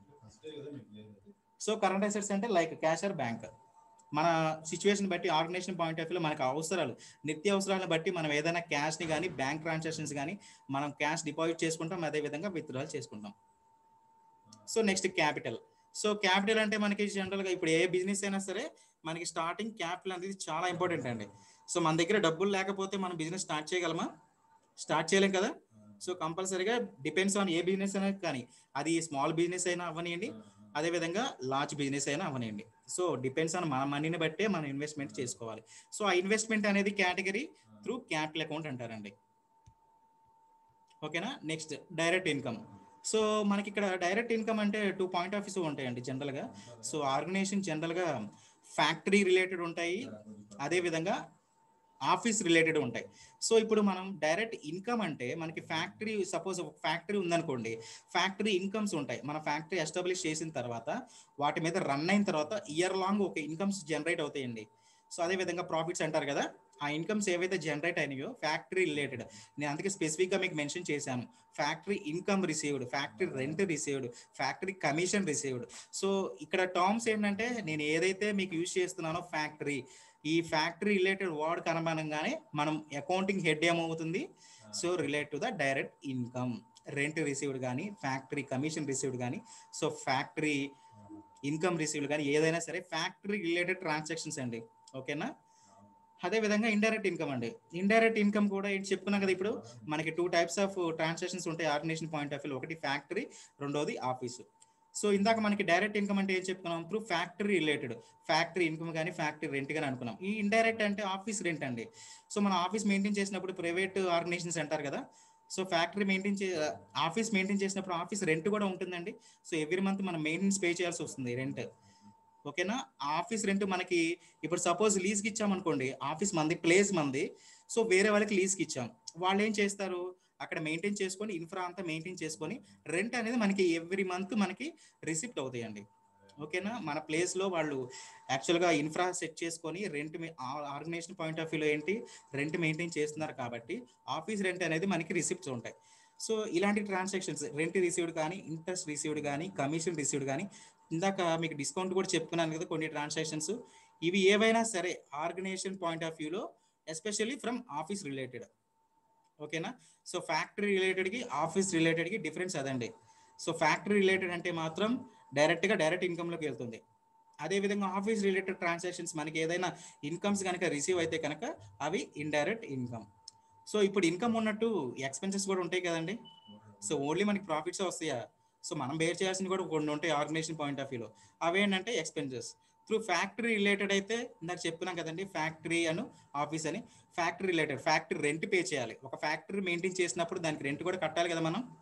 సో కరెంట్ అసెట్స్ అంటే లైక్ క్యాష్ ఆర్ బ్యాంక్ మన సిచ్యువేషన్ బట్టి ఆర్గనైజేషన్ పాయింట్ ఆఫ్ వ్యూలో మనకు అవసరాలు నిత్య అవసరాలను బట్టి మనం ఏదైనా క్యాష్ని కానీ బ్యాంక్ ట్రాన్సాక్షన్స్ కానీ మనం క్యాష్ డిపాజిట్ చేసుకుంటాం అదే విధంగా విత్డ్రాల్ చేసుకుంటాం so next capital so capital అంటే మనకి జనరల్గా ఇప్పుడు ఏ బిజినెస్ అయినా సరే మనకి స్టార్టింగ్ క్యాపిటల్ అనేది చాలా ఇంపార్టెంట్ అండి సో మన దగ్గర డబ్బులు లేకపోతే మనం బిజినెస్ స్టార్ట్ చేయగలమా స్టార్ట్ చేయలేం కదా సో కంపల్సరీగా డిపెండ్స్ ఆన్ ఏ బిజినెస్ అయినా కానీ అది స్మాల్ బిజినెస్ అయినా అవ్వనియండి అదేవిధంగా లార్జ్ బిజినెస్ అయినా అవనివ్వండి సో డిపెండ్స్ ఆన్ మన మనీని బట్టే మనం ఇన్వెస్ట్మెంట్ చేసుకోవాలి సో ఆ ఇన్వెస్ట్మెంట్ అనేది కేటగిరీ త్రూ క్యాపిటల్ అకౌంట్ అంటారండి ఓకేనా నెక్స్ట్ డైరెక్ట్ ఇన్కమ్ సో మనకి ఇక్కడ డైరెక్ట్ ఇన్కమ్ అంటే టూ పాయింట్ ఆఫ్ వ్యూ ఉంటాయండి జనరల్గా సో ఆర్గనైజేషన్ జనరల్గా ఫ్యాక్టరీ రిలేటెడ్ ఉంటాయి అదేవిధంగా ఆఫీస్ రిలేటెడ్ ఉంటాయి సో ఇప్పుడు మనం డైరెక్ట్ ఇన్కమ్ అంటే మనకి ఫ్యాక్టరీ సపోజ్ ఒక ఫ్యాక్టరీ ఉందనుకోండి ఫ్యాక్టరీ ఇన్కమ్స్ ఉంటాయి మన ఫ్యాక్టరీ ఎస్టాబ్లిష్ చేసిన తర్వాత వాటి మీద రన్ అయిన తర్వాత ఇయర్ లాంగ్ ఒక ఇన్కమ్స్ జనరేట్ అవుతాయండి సో అదే విధంగా ప్రాఫిట్స్ అంటారు కదా ఆ ఇన్కమ్స్ ఏవైతే జనరేట్ అయినాయో ఫ్యాక్టరీ రిలేటెడ్ నేను అందుకే స్పెసిఫిక్గా మీకు మెన్షన్ చేశాను factory income received factory rent received factory commission received so ఇక్కడ టర్మ్స్ ఏంటంటే నేను ఏదైతే మీకు యూజ్ చేస్తున్నానో ఫ్యాక్టరీ ఈ ఫ్యాక్టరీ రిలేటెడ్ వర్డ్ కనబడంగానే మనం అకౌంటింగ్ హెడ్ ఏమవుతుంది so relate to the direct income rent received కానీ ఫ్యాక్టరీ కమిషన్ రిసీవ్డ్ కానీ సో ఫ్యాక్టరీ ఇన్కమ్ రిసీవ్డ్ కానీ ఏదైనా సరే ఫ్యాక్టరీ రిలేటెడ్ ట్రాన్సాక్షన్స్ అండి ఓకేనా అదే విధంగా ఇండైరెక్ట్ ఇన్కమ్ అండి ఇండైరెక్ట్ ఇన్కమ్ కూడా ఏంటి చెప్పుకున్నాం కదా ఇప్పుడు మనకి టూ టైప్స్ ఆఫ్ ట్రాన్సాక్షన్స్ ఉంటాయి ఆర్గనైజేషన్ పాయింట్ ఆఫ్ వ్యూ ఒకటి ఫ్యాక్టరీ రెండోది ఆఫీసు సో ఇందాక మనకి డైరెక్ట్ ఇన్కమ్ అంటే ఏం చెప్పుకున్నాం through factory related factory income కానీ ఫ్యాక్టరీ రెంట్ కానీ అనుకున్నాం ఈ ఇండైరెక్ట్ అంటే ఆఫీస్ రెంట్ అండి సో మనం ఆఫీస్ మెయింటైన్ చేసినప్పుడు ప్రైవేట్ ఆర్గనైజేషన్స్ అంటారు కదా సో ఫ్యాక్టరీ మెయింటైన్ చే ఆఫీస్ మెయింటైన్ చేసినప్పుడు ఆఫీస్ రెంట్ కూడా ఉంటుందండి సో ఎవ్రీ మంత్ మనం మెయింటెనెన్స్ పే చేయాల్సి వస్తుంది రెంట్ ఓకేనా ఆఫీస్ రెంట్ మనకి ఇప్పుడు సపోజ్ లీజ్కి ఇచ్చామనుకోండి ఆఫీస్ మంది ప్లేస్ మంది సో వేరే వాళ్ళకి లీజ్కి ఇచ్చాం వాళ్ళు ఏం చేస్తారు అక్కడ మెయింటైన్ చేసుకొని ఇన్ఫ్రా అంతా మెయింటైన్ చేసుకొని రెంట్ అనేది మనకి ఎవ్రీ మంత్ మనకి రిసిప్ట్ అవుతాయండి ఓకేనా మన ప్లేస్లో వాళ్ళు యాక్చువల్గా ఇన్ఫ్రా సెట్ చేసుకొని రెంట్ ఆర్గనైజేషన్ పాయింట్ ఆఫ్ వ్యూలో ఏంటి రెంట్ మెయింటైన్ చేస్తున్నారు కాబట్టి ఆఫీస్ రెంట్ అనేది మనకి రిసిప్ట్స్ ఉంటాయి సో ఇలాంటి ట్రాన్సాక్షన్స్ రెంట్ రిసీవ్డ్ కానీ ఇంట్రెస్ట్ రిసీవ్డ్ కానీ కమిషన్ రిసీవ్డ్ కానీ ఇందాక మీకు డిస్కౌంట్ కూడా చెప్పుకున్నాను కదా కొన్ని ట్రాన్సాక్షన్స్ ఇవి ఏవైనా సరే ఆర్గనైజేషన్ పాయింట్ ఆఫ్ వ్యూలో ఎస్పెషల్లీ ఫ్రమ్ ఆఫీస్ రిలేటెడ్ ఓకేనా సో ఫ్యాక్టరీ రిలేటెడ్కి ఆఫీస్ రిలేటెడ్కి డిఫరెన్స్ అదండి సో ఫ్యాక్టరీ రిలేటెడ్ అంటే మాత్రం డైరెక్ట్గా డైరెక్ట్ ఇన్కమ్లోకి వెళ్తుంది అదేవిధంగా ఆఫీస్ రిలేటెడ్ ట్రాన్సాక్షన్స్ మనకి ఏదైనా ఇన్కమ్స్ కనుక రిసీవ్ అయితే కనుక అవి ఇండైరెక్ట్ ఇన్కమ్ సో ఇప్పుడు ఇన్కమ్ ఉన్నట్టు ఎక్స్పెన్సెస్ కూడా ఉంటాయి కదండి సో ఓన్లీ మనకి ప్రాఫిట్స్ వస్తాయా సో మనం బేర్ చేయాల్సింది కూడా కొన్ని ఉంటాయి ఆర్గనైజేషన్ పాయింట్ ఆఫ్ వ్యూలో అవేంటంటే ఎక్స్పెన్సెస్ త్రూ ఫ్యాక్టరీ రిలేటెడ్ అయితే ఇందాక చెప్పినాం కదండి ఫ్యాక్టరీ అను ఆఫీస్ అని factory related factory rent pay చేయాలి ఒక ఫ్యాక్టరీ మెయింటైన్ చేసినప్పుడు దానికి రెంట్ కూడా కట్టాలి కదా మనం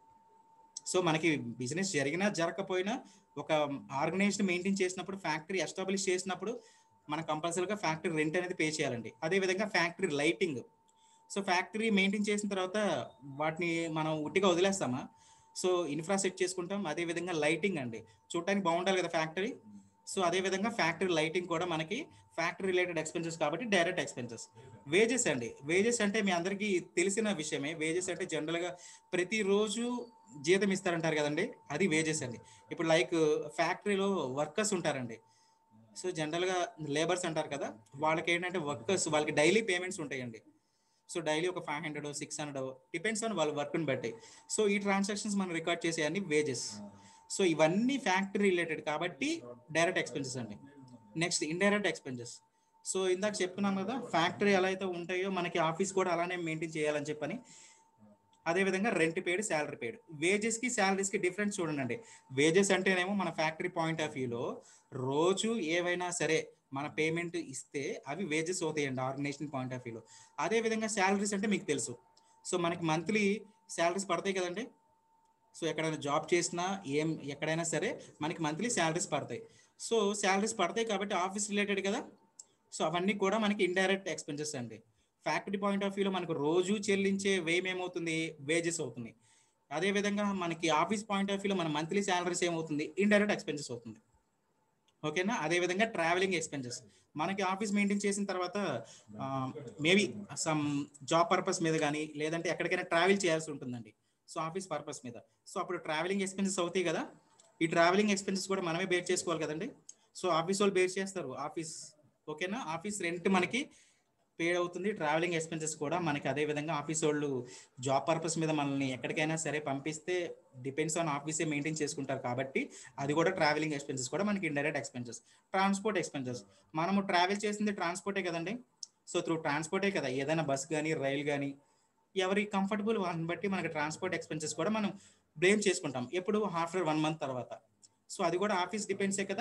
సో మనకి బిజినెస్ జరిగినా జరగకపోయినా ఒక ఆర్గనైజేషన్ మెయింటైన్ చేసినప్పుడు ఫ్యాక్టరీ ఎస్టాబ్లిష్ చేసినప్పుడు మనం కంపల్సరీగా ఫ్యాక్టరీ రెంట్ అనేది పే చేయాలండి అదేవిధంగా factory lighting so factory maintain చేసిన తర్వాత వాటిని మనం ఉట్టిగా వదిలేస్తామా సో ఇన్ఫ్రా సెట్ చేసుకుంటాం అదేవిధంగా లైటింగ్ అండి చూడటానికి బాగుండాలి కదా ఫ్యాక్టరీ సో అదేవిధంగా ఫ్యాక్టరీ లైటింగ్ కూడా మనకి ఫ్యాక్టరీ రిలేటెడ్ ఎక్స్పెన్సెస్ కాబట్టి డైరెక్ట్ ఎక్స్పెన్సెస్ వేజెస్ అండి వేజెస్ అంటే మీ అందరికీ తెలిసిన విషయమే వేజెస్ అంటే జనరల్గా ప్రతిరోజు జీతం ఇస్తారంటారు కదండి అది వేజెస్ అండి ఇప్పుడు లైక్ ఫ్యాక్టరీలో వర్కర్స్ ఉంటారండి సో జనరల్గా లేబర్స్ అంటారు కదా వాళ్ళకి ఏంటంటే వర్కర్స్ వాళ్ళకి డైలీ పేమెంట్స్ ఉంటాయండి సో డైలీ ఒక five hundred six hundred depends on వాళ్ళ వర్క్ని బట్టి సో ఈ ట్రాన్సాక్షన్స్ మనం రికార్డ్ చేసే అన్ని వేజెస్ సో ఇవన్నీ ఫ్యాక్టరీ రిలేటెడ్ కాబట్టి డైరెక్ట్ ఎక్స్పెన్సెస్ అండి నెక్స్ట్ ఇండైరెక్ట్ ఎక్స్పెన్సెస్ సో ఇందాక చెప్పుకున్నాం కదా ఫ్యాక్టరీ ఎలా అయితే ఉంటాయో మనకి ఆఫీస్ కూడా అలానే మెయింటైన్ చేయాలని చెప్పని అదేవిధంగా రెంట్ పేడ్ శాలరీ పేడ్ వేజెస్కి శాలరీస్కి డిఫరెన్స్ చూడండి వేజెస్ అంటేనేమో మన ఫ్యాక్టరీ పాయింట్ ఆఫ్ వ్యూలో రోజు ఏవైనా సరే మన పేమెంట్ ఇస్తే అవి వేజెస్ అవుతాయండి ఆర్గనైజేషన్ పాయింట్ ఆఫ్ వ్యూలో అదే విధంగా శాలరీస్ అంటే మీకు తెలుసు సో మనకి మంత్లీ శాలరీస్ పడతాయి కదండి సో ఎక్కడైనా జాబ్ చేసినా ఏం ఎక్కడైనా సరే మనకి మంత్లీ శాలరీస్ పడతాయి సో శాలరీస్ పడతాయి కాబట్టి ఆఫీస్ రిలేటెడ్ కదా సో అవన్నీ కూడా మనకి ఇండైరెక్ట్ ఎక్స్పెన్సెస్ అండి ఫ్యాక్టరీ పాయింట్ ఆఫ్ వ్యూలో మనకు రోజు చెల్లించే వ్యయం ఏమవుతుంది వేజెస్ అవుతుంది అదే విధంగా మనకి ఆఫీస్ పాయింట్ ఆఫ్ వ్యూలో మన మంత్లీ శాలరీస్ ఏమవుతుంది ఇండైరెక్ట్ ఎక్స్పెన్సెస్ అవుతుంది ఓకేనా అదే విధంగా ట్రావెలింగ్ ఎక్స్పెన్సెస్ మనకి ఆఫీస్ మెయింటైన్ చేసిన తర్వాత మేబీ సమ్ జాబ్ పర్పస్ మీద కానీ లేదంటే ఎక్కడికైనా ట్రావెల్ చేయాల్సి ఉంటుందండి సో ఆఫీస్ పర్పస్ మీద సో అప్పుడు ట్రావెలింగ్ ఎక్స్పెన్సెస్ అవుతాయి కదా ఈ ట్రావెలింగ్ ఎక్స్పెన్సెస్ కూడా మనమే బేర్ చేసుకోవాలి కదండి సో ఆఫీస్ వాళ్ళు బేర్ చేస్తారు ఆఫీస్ ఓకేనా ఆఫీస్ రెంట్ మనకి పేడ్ అవుతుంది ట్రావెలింగ్ ఎక్స్పెన్సెస్ కూడా మనకి అదే విధంగా ఆఫీస్ వాళ్ళు జాబ్ పర్పస్ మీద మనల్ని ఎక్కడికైనా సరే పంపిస్తే డిపెండ్స్ ఆన్ ఆఫీసే మెయింటైన్ చేసుకుంటారు కాబట్టి అది కూడా ట్రావెలింగ్ ఎక్స్పెన్సెస్ కూడా మనకి ఇండైరెక్ట్ ఎక్స్పెన్సెస్ ట్రాన్స్పోర్ట్ ఎక్స్పెన్సెస్ మనము ట్రావెల్ చేసింది ట్రాన్స్పోర్టే కదండి సో త్రూ ట్రాన్స్పోర్టే కదా ఏదైనా బస్ కానీ రైల్ కానీ ఎవరి కంఫర్టబుల్ వాళ్ళని బట్టి మనకి ట్రాన్స్పోర్ట్ ఎక్స్పెన్సెస్ కూడా మనం బ్లేమ్ చేసుకుంటాం ఎప్పుడు ఆఫ్టర్ వన్ మంత్ తర్వాత సో అది కూడా ఆఫీస్ డిపెండ్సే కదా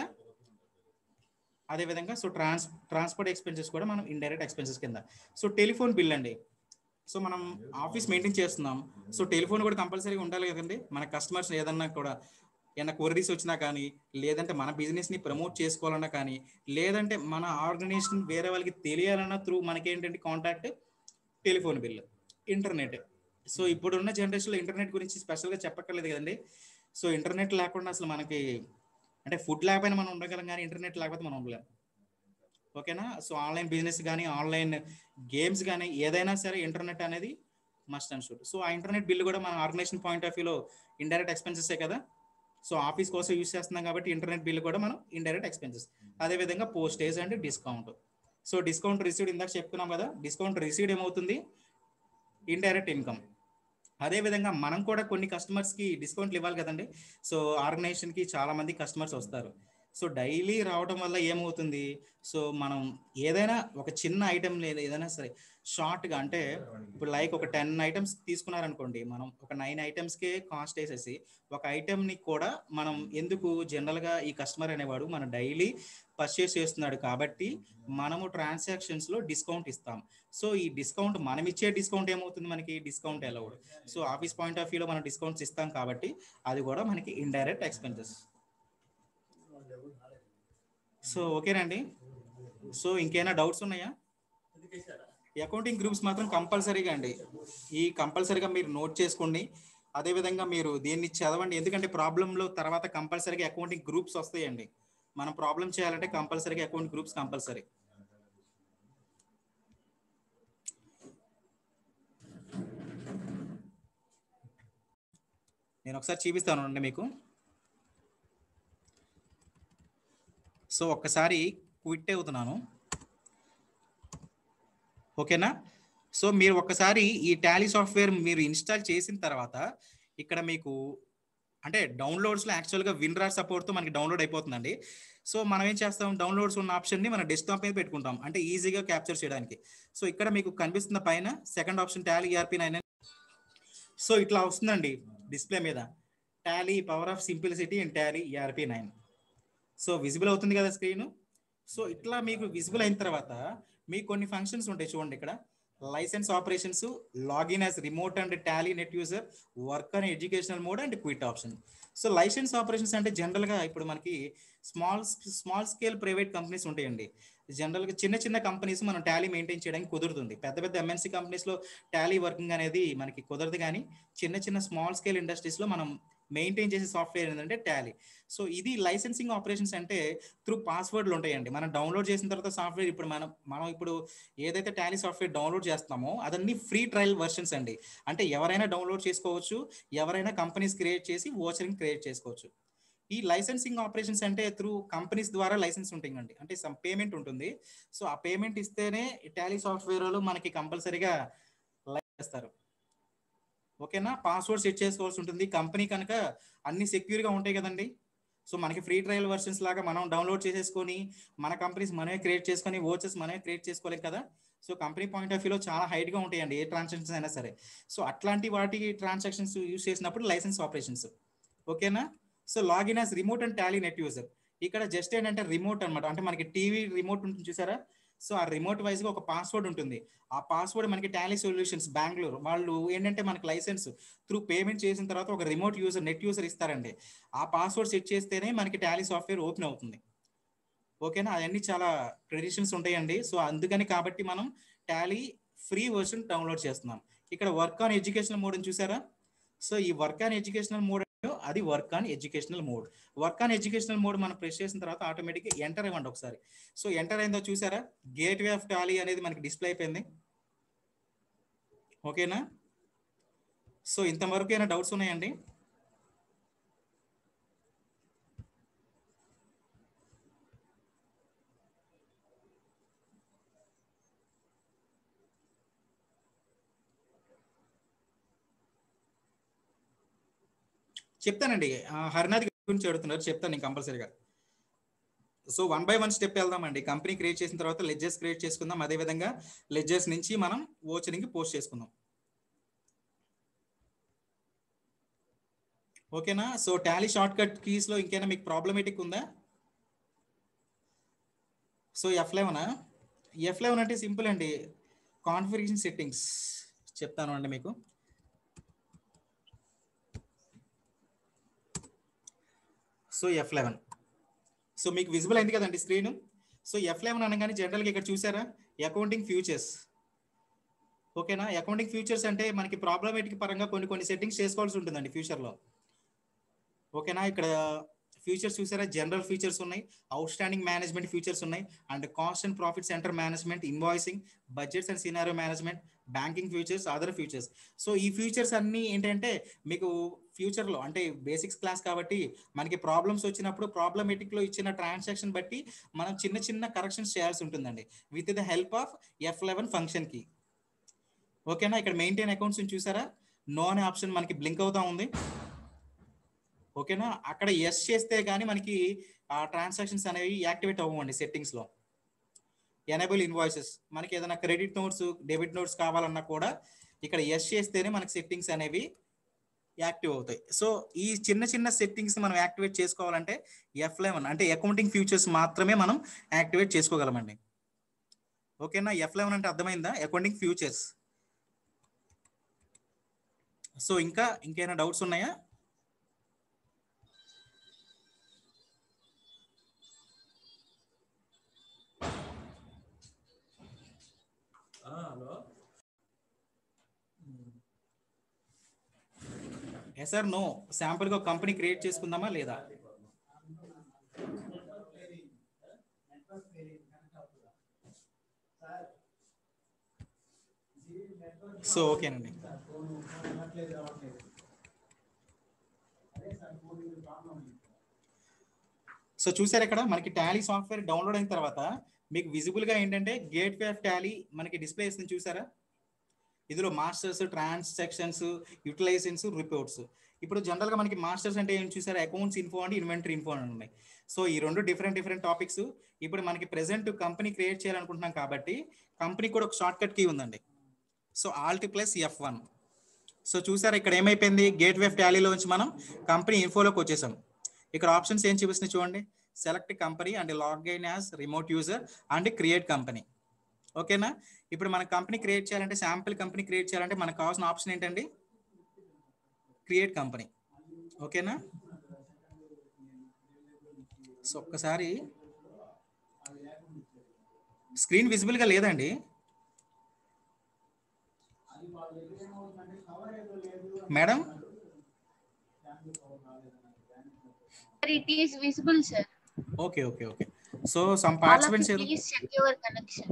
అదే విధంగా సో ట్రాన్స్ ట్రాన్స్పోర్ట్ ఎక్స్పెన్సెస్ కూడా మనం ఇండైరెక్ట్ ఎక్స్పెన్సెస్ కింద సో టెలిఫోన్ బిల్ అండి సో మనం ఆఫీస్ మెయింటైన్ చేస్తున్నాం సో టెలిఫోన్ కూడా కంపల్సరీగా ఉండాలి కదండి మన కస్టమర్స్ ఏదన్నా కూడా ఏమైనా క్వరీస్ వచ్చినా కానీ లేదంటే మన బిజినెస్ని ప్రమోట్ చేసుకోవాలన్నా కానీ లేదంటే మన ఆర్గనైజేషన్ వేరే వాళ్ళకి తెలియాలన్నా త్రూ మనకేంటంటే contact telephone bill internet so ఇప్పుడున్న జనరేషన్లో ఇంటర్నెట్ గురించి స్పెషల్గా చెప్పక్కర్లేదు కదండి సో ఇంటర్నెట్ లేకుండా అసలు మనకి అంటే ఫుడ్ లేకపోయినా మనం ఉండగలం కానీ ఇంటర్నెట్ లేకపోతే మనం ఉండలేం ఓకేనా సో ఆన్లైన్ బిజినెస్ కానీ ఆన్లైన్ గేమ్స్ కానీ ఏదైనా సరే ఇంటర్నెట్ అనేది మస్ట్ అండ్ షూట్ సో ఆ ఇంటర్నెట్ బిల్ కూడా మన ఆర్గనైజేషన్ పాయింట్ ఆఫ్ వ్యూలో ఇండైరెక్ట్ ఎక్స్పెన్సెసే కదా సో ఆఫీస్ కోసం యూస్ చేస్తున్నాం కాబట్టి ఇంటర్నెట్ బిల్ కూడా మనం ఇండైరెక్ట్ ఎక్స్పెన్సెస్ అదేవిధంగా postage and discount so discount received ఇందాక చెప్పుకున్నాం కదా డిస్కౌంట్ రిసీవ్డ్ ఏమవుతుంది ఇండైరెక్ట్ ఇన్కమ్ అదే విధంగా మనం కూడా కొన్ని కస్టమర్స్కి డిస్కౌంట్లు ఇవ్వాలి కదండి సో ఆర్గనైజేషన్కి చాలా మంది కస్టమర్స్ వస్తారు సో డైలీ రావడం వల్ల ఏమవుతుంది సో మనం ఏదైనా ఒక చిన్న ఐటెం లేదా ఏదైనా సరే షార్ట్గా అంటే ఇప్పుడు లైక్ ఒక టెన్ ఐటమ్స్ తీసుకున్నారనుకోండి మనం ఒక నైన్ ఐటమ్స్కే కాస్ట్ వేసేసి ఒక ఐటెంని కూడా మనం ఎందుకు జనరల్గా ఈ కస్టమర్ అనేవాడు మనం డైలీ పర్చేస్ చేస్తున్నాడు కాబట్టి మనము ట్రాన్సాక్షన్స్లో డిస్కౌంట్ ఇస్తాం సో ఈ డిస్కౌంట్ మనం ఇచ్చే డిస్కౌంట్ ఏమవుతుంది మనకి discount allowed so office point of వ్యూలో మనం డిస్కౌంట్స్ ఇస్తాం కాబట్టి అది కూడా మనకి ఇండైరెక్ట్ ఎక్స్పెన్సెస్ సో ఓకేనండి సో ఇంకేమైనా డౌట్స్ ఉన్నాయా అకౌంటింగ్ గ్రూప్స్ మాత్రం కంపల్సరీగా అండి ఈ కంపల్సరీగా మీరు నోట్ చేసుకోండి అదేవిధంగా మీరు దీన్ని చదవండి ఎందుకంటే ప్రాబ్లంలో తర్వాత కంపల్సరీగా అకౌంటింగ్ గ్రూప్స్ వస్తాయండి మనం ప్రాబ్లం చేయాలంటే కంపల్సరీగా అకౌంట్ గ్రూప్స్ కంపల్సరీ నేను ఒకసారి చూపిస్తాను అండి మీకు సో ఒక్కసారి క్విట్ అవుతున్నాను ఓకేనా సో మీరు ఒక్కసారి ఈ టాలీ సాఫ్ట్వేర్ మీరు ఇన్స్టాల్ చేసిన తర్వాత ఇక్కడ మీకు అంటే డౌన్లోడ్స్లో యాక్చువల్గా విన్రార్ సపోర్ట్తో మనకి డౌన్లోడ్ అయిపోతుందండి సో మనం ఏం చేస్తాం డౌన్లోడ్స్ ఉన్న ఆప్షన్ని మన డెస్క్టాప్ మీద పెట్టుకుంటాం అంటే ఈజీగా క్యాప్చర్ చేయడానికి సో ఇక్కడ మీకు కనిపిస్తున్న పైన second option Tally ERP nine so ఇట్లా వస్తుందండి డిస్ప్లే మీద Tally power of simplicity and Tally ERP nine so visible అవుతుంది కదా స్క్రీన్ సో ఇట్లా మీకు విజిబుల్ అయిన తర్వాత మీకు కొన్ని ఫంక్షన్స్ ఉంటాయి చూడండి ఇక్కడ license operations login as remote and Tally net user work and educational mode and quit option so license operations అంటే జనరల్గా ఇప్పుడు మనకి small small scale private companies ఉంటాయండి జనరల్గా చిన్న చిన్న కంపెనీస్ మనం టాలీ మెయింటైన్ చేయడానికి కుదురుతుంది పెద్ద పెద్ద ఎంఎన్సీ కంపెనీస్లో టాలీ వర్కింగ్ అనేది మనకి కుదరదు కానీ చిన్న చిన్న స్మాల్ స్కేల్ ఇండస్ట్రీస్లో మనం మెయింటైన్ చేసే సాఫ్ట్వేర్ ఏంటంటే టాలీ సో ఇది లైసెన్సింగ్ ఆపరేషన్స్ అంటే త్రూ పాస్వర్డ్లు ఉంటాయండి మనం డౌన్లోడ్ చేసిన తర్వాత సాఫ్ట్వేర్ ఇప్పుడు మనం మనం ఇప్పుడు ఏదైతే టాలీ సాఫ్ట్వేర్ డౌన్లోడ్ చేస్తామో అదన్నీ ఫ్రీ ట్రయల్ వర్షన్స్ అండి అంటే ఎవరైనా డౌన్లోడ్ చేసుకోవచ్చు ఎవరైనా కంపెనీస్ క్రియేట్ చేసి ఓచరింగ్ క్రియేట్ చేసుకోవచ్చు ఈ లైసెన్సింగ్ ఆపరేషన్స్ అంటే త్రూ కంపెనీస్ ద్వారా లైసెన్స్ ఉంటుందండి అంటే సమ్ పేమెంట్ ఉంటుంది సో ఆ పేమెంట్ ఇస్తేనే టాలీ సాఫ్ట్వేర్ వాళ్ళు మనకి కంపల్సరీగా లైక్ చేస్తారు ఓకేనా పాస్వర్డ్ సెట్ చేసుకోవాల్సి ఉంటుంది కంపెనీ కనుక అన్ని సెక్యూర్గా ఉంటాయి కదండి సో మనకి ఫ్రీ ట్రయల్ వర్షన్స్ లాగా మనం డౌన్లోడ్ చేసేసుకొని మన కంపెనీస్ మనమే క్రియేట్ చేసుకొని ఓచెస్ మనమే క్రియేట్ చేసుకోలేం కదా సో కంపెనీ పాయింట్ ఆఫ్ వ్యూలో చాలా హైట్గా ఉంటాయండి ఏ ట్రాన్సాక్షన్స్ అయినా సరే సో అట్లాంటి వాటి ట్రాన్సాక్షన్స్ యూస్ చేసినప్పుడు లైసెన్స్ ఆపరేషన్స్ ఓకేనా so login as remote and Tally net user ఇక్కడ జస్ట్ ఏంటంటే రిమోట్ అన్నమాట అంటే మనకి టీవీ రిమోట్ ఉంటుంది చూసారా సో ఆ రిమోట్ వైజ్ గా ఒక పాస్వర్డ్ ఉంటుంది ఆ పాస్వర్డ్ మనకి టాలీ సొల్యూషన్స్ బెంగళూరు వాళ్ళు ఏంటంటే మనకి లైసెన్స్ త్రూ పేమెంట్ చేసిన తర్వాత ఒక రిమోట్ యూజర్ నెట్ యూజర్ ఇస్తారండి ఆ పాస్వర్డ్ సెట్ చేస్తేనే మనకి టాలీ సాఫ్ట్వేర్ ఓపెన్ అవుతుంది ఓకేనా అవన్నీ చాలా ట్రెడిషన్స్ ఉంటాయండి సో అందుకని కాబట్టి మనం టాలీ ఫ్రీ వర్షన్ డౌన్లోడ్ చేస్తున్నాం ఇక్కడ వర్క్ ఆన్ ఎడ్యుకేషనల్ మోడ్ అని చూసారా సో ఈ వర్క్ ఆన్ ఎడ్యుకేషనల్ మోడ్ అది work on educational mode work on educational mode మనం ప్రెస్ చేసిన తర్వాత ఆటోమేటిక్గా ఎంటర్ ఇవ్వండి ఒకసారి సో ఎంటర్ అయిందో చూసారా గేట్ వే ఆఫ్ టాలీ అనేది మనకి డిస్ప్లే అయిపోయింది ఓకేనా సో ఇంతవరకు ఏమైనా డౌట్స్ ఉన్నాయండి చెప్తానండి ఆ, హరినాథ్ గురించి అడుగుతున్నారు చెప్తాను నేను కంపల్సరీగా so one by one step వెళ్దామండి కంపెనీ క్రియేట్ చేసిన తర్వాత లెడ్జెస్ క్రియేట్ చేసుకుందాం అదే విధంగా లెడ్జెస్ నుంచి మనం ఓచరింగ్ పోస్ట్ చేసుకుందాం ఓకేనా so Tally short cut keys లో ఇంకేనా మీకు ప్రాబ్లమేటిక్ ఉందా సో ఎఫ్ లెవెనా ఎఫ్ లెవెన్ అంటే సింపుల్ అండి కాన్ఫిగరేషన్ సెట్టింగ్స్ చెప్తాను అండి మీకు సో ఎఫ్ లెవెన్ సో మీకు విజిబుల్ అయింది కదండి స్క్రీన్ సో ఎఫ్ లెవెన్ అనగానే జనరల్గా ఇక్కడ చూసారా అకౌంటింగ్ ఫ్యూచర్స్ ఓకేనా అకౌంటింగ్ ఫ్యూచర్స్ అంటే మనకి ప్రాబ్లమేటిక్ పరంగా కొన్ని కొన్ని సెట్టింగ్స్ చేసుకోవాల్సి ఉంటుందండి ఫ్యూచర్లో ఓకేనా ఇక్కడ ఫీచర్స్ చూసారా జనరల్ ఫీచర్స్ ఉన్నాయి అవుట్ స్టాండింగ్ మేనేజ్మెంట్ ఫీచర్స్ ఉన్నాయి and cost and profit centre management invoicing budgets and scenario management banking futures other futures so ఈ ఫ్యూచర్స్ అన్ని ఏంటంటే మీకు ఫ్యూచర్లో అంటే బేసిక్స్ క్లాస్ కాబట్టి మనకి ప్రాబ్లమ్స్ వచ్చినప్పుడు ప్రాబ్లమేటిక్లో ఇచ్చిన ట్రాన్సాక్షన్ బట్టి మనం చిన్న చిన్న కరెక్షన్స్ చేయాల్సి ఉంటుందండి with the help of F eleven ఫంక్షన్కి ఓకేనా ఇక్కడ మెయింటైన్ అకౌంట్స్ చూసారా నో అనే ఆప్షన్ మనకి బ్లింక్ అవుతా ఉంది ఓకేనా అక్కడ ఎస్ చేస్తే కానీ మనకి ఆ ట్రాన్సాక్షన్స్ అనేవి యాక్టివేట్ అవ్వండి సెట్టింగ్స్లో ఎనేబుల్ ఇన్వాయిసెస్ మనకి ఏదైనా క్రెడిట్ నోట్స్ డెబిట్ నోట్స్ కావాలన్నా కూడా ఇక్కడ ఎస్ చేస్తేనే మనకి సెట్టింగ్స్ అనేవి యాక్టివ్ అవుతాయి సో ఈ చిన్న చిన్న సెట్టింగ్స్ మనం యాక్టివేట్ చేసుకోవాలంటే ఎఫ్ లెవెన్ అంటే అకౌంటింగ్ ఫ్యూచర్స్ మాత్రమే మనం యాక్టివేట్ చేసుకోగలమండి ఓకేనా ఎఫ్ లెవెన్ అంటే అర్థమైందా అకౌంటింగ్ ఫ్యూచర్స్ సో ఇంకా ఇంకేమైనా డౌట్స్ ఉన్నాయా hello yes sir no sample గా కంపెనీ క్రియేట్ చేసుకుందామా లేదా సో ఓకేనండి సో చూసారు ఇక్కడ మనకి టాలీ సాఫ్ట్వేర్ డౌన్లోడ్ అయిన తర్వాత మీకు విజిబుల్ గా ఏంటంటే గేట్ వే ఆఫ్ టాలీ మనకి డిస్ప్లే ఇస్తుంది చూసారా ఇందులో మాస్టర్స్ ట్రాన్సాక్షన్స్ యూటిలైజేషన్స్ రిపోర్ట్స్ ఇప్పుడు జనరల్ గా మనకి మాస్టర్స్ అంటే ఏం చూసారు accounts info and inventory info అని ఉన్నాయి సో ఈ రెండు డిఫరెంట్ డిఫరెంట్ టాపిక్స్ ఇప్పుడు మనకి ప్రెసెంట్ కంపెనీ క్రియేట్ చేయాలనుకుంటున్నాం కాబట్టి కంపెనీ కూడా ఒక షార్ట్ కట్ కీ ఉందండి so alt plus F one so చూసారా ఇక్కడ ఏమైపోయింది గేట్ వే టాలీలో నుంచి మనం కంపెనీ ఇన్ఫోలోకి వచ్చేసాం ఇక్కడ ఆప్షన్స్ ఏం చూపిస్తున్నాయి చూడండి select company and login as remote user and create company ఓకేనా ఇప్పుడు మన కంపెనీ క్రియేట్ చేయాలంటే శాంపిల్ కంపెనీ క్రియేట్ చేయాలంటే మనకు కావాల్సిన ఆప్షన్ ఏంటండి క్రియేట్ కంపెనీ ఓకేనా సో ఒక్కసారి స్క్రీన్ విజిబుల్గా లేదండి madam Sir, it is visible, sir. Okay okay okay so some All of participants you, please check your connection.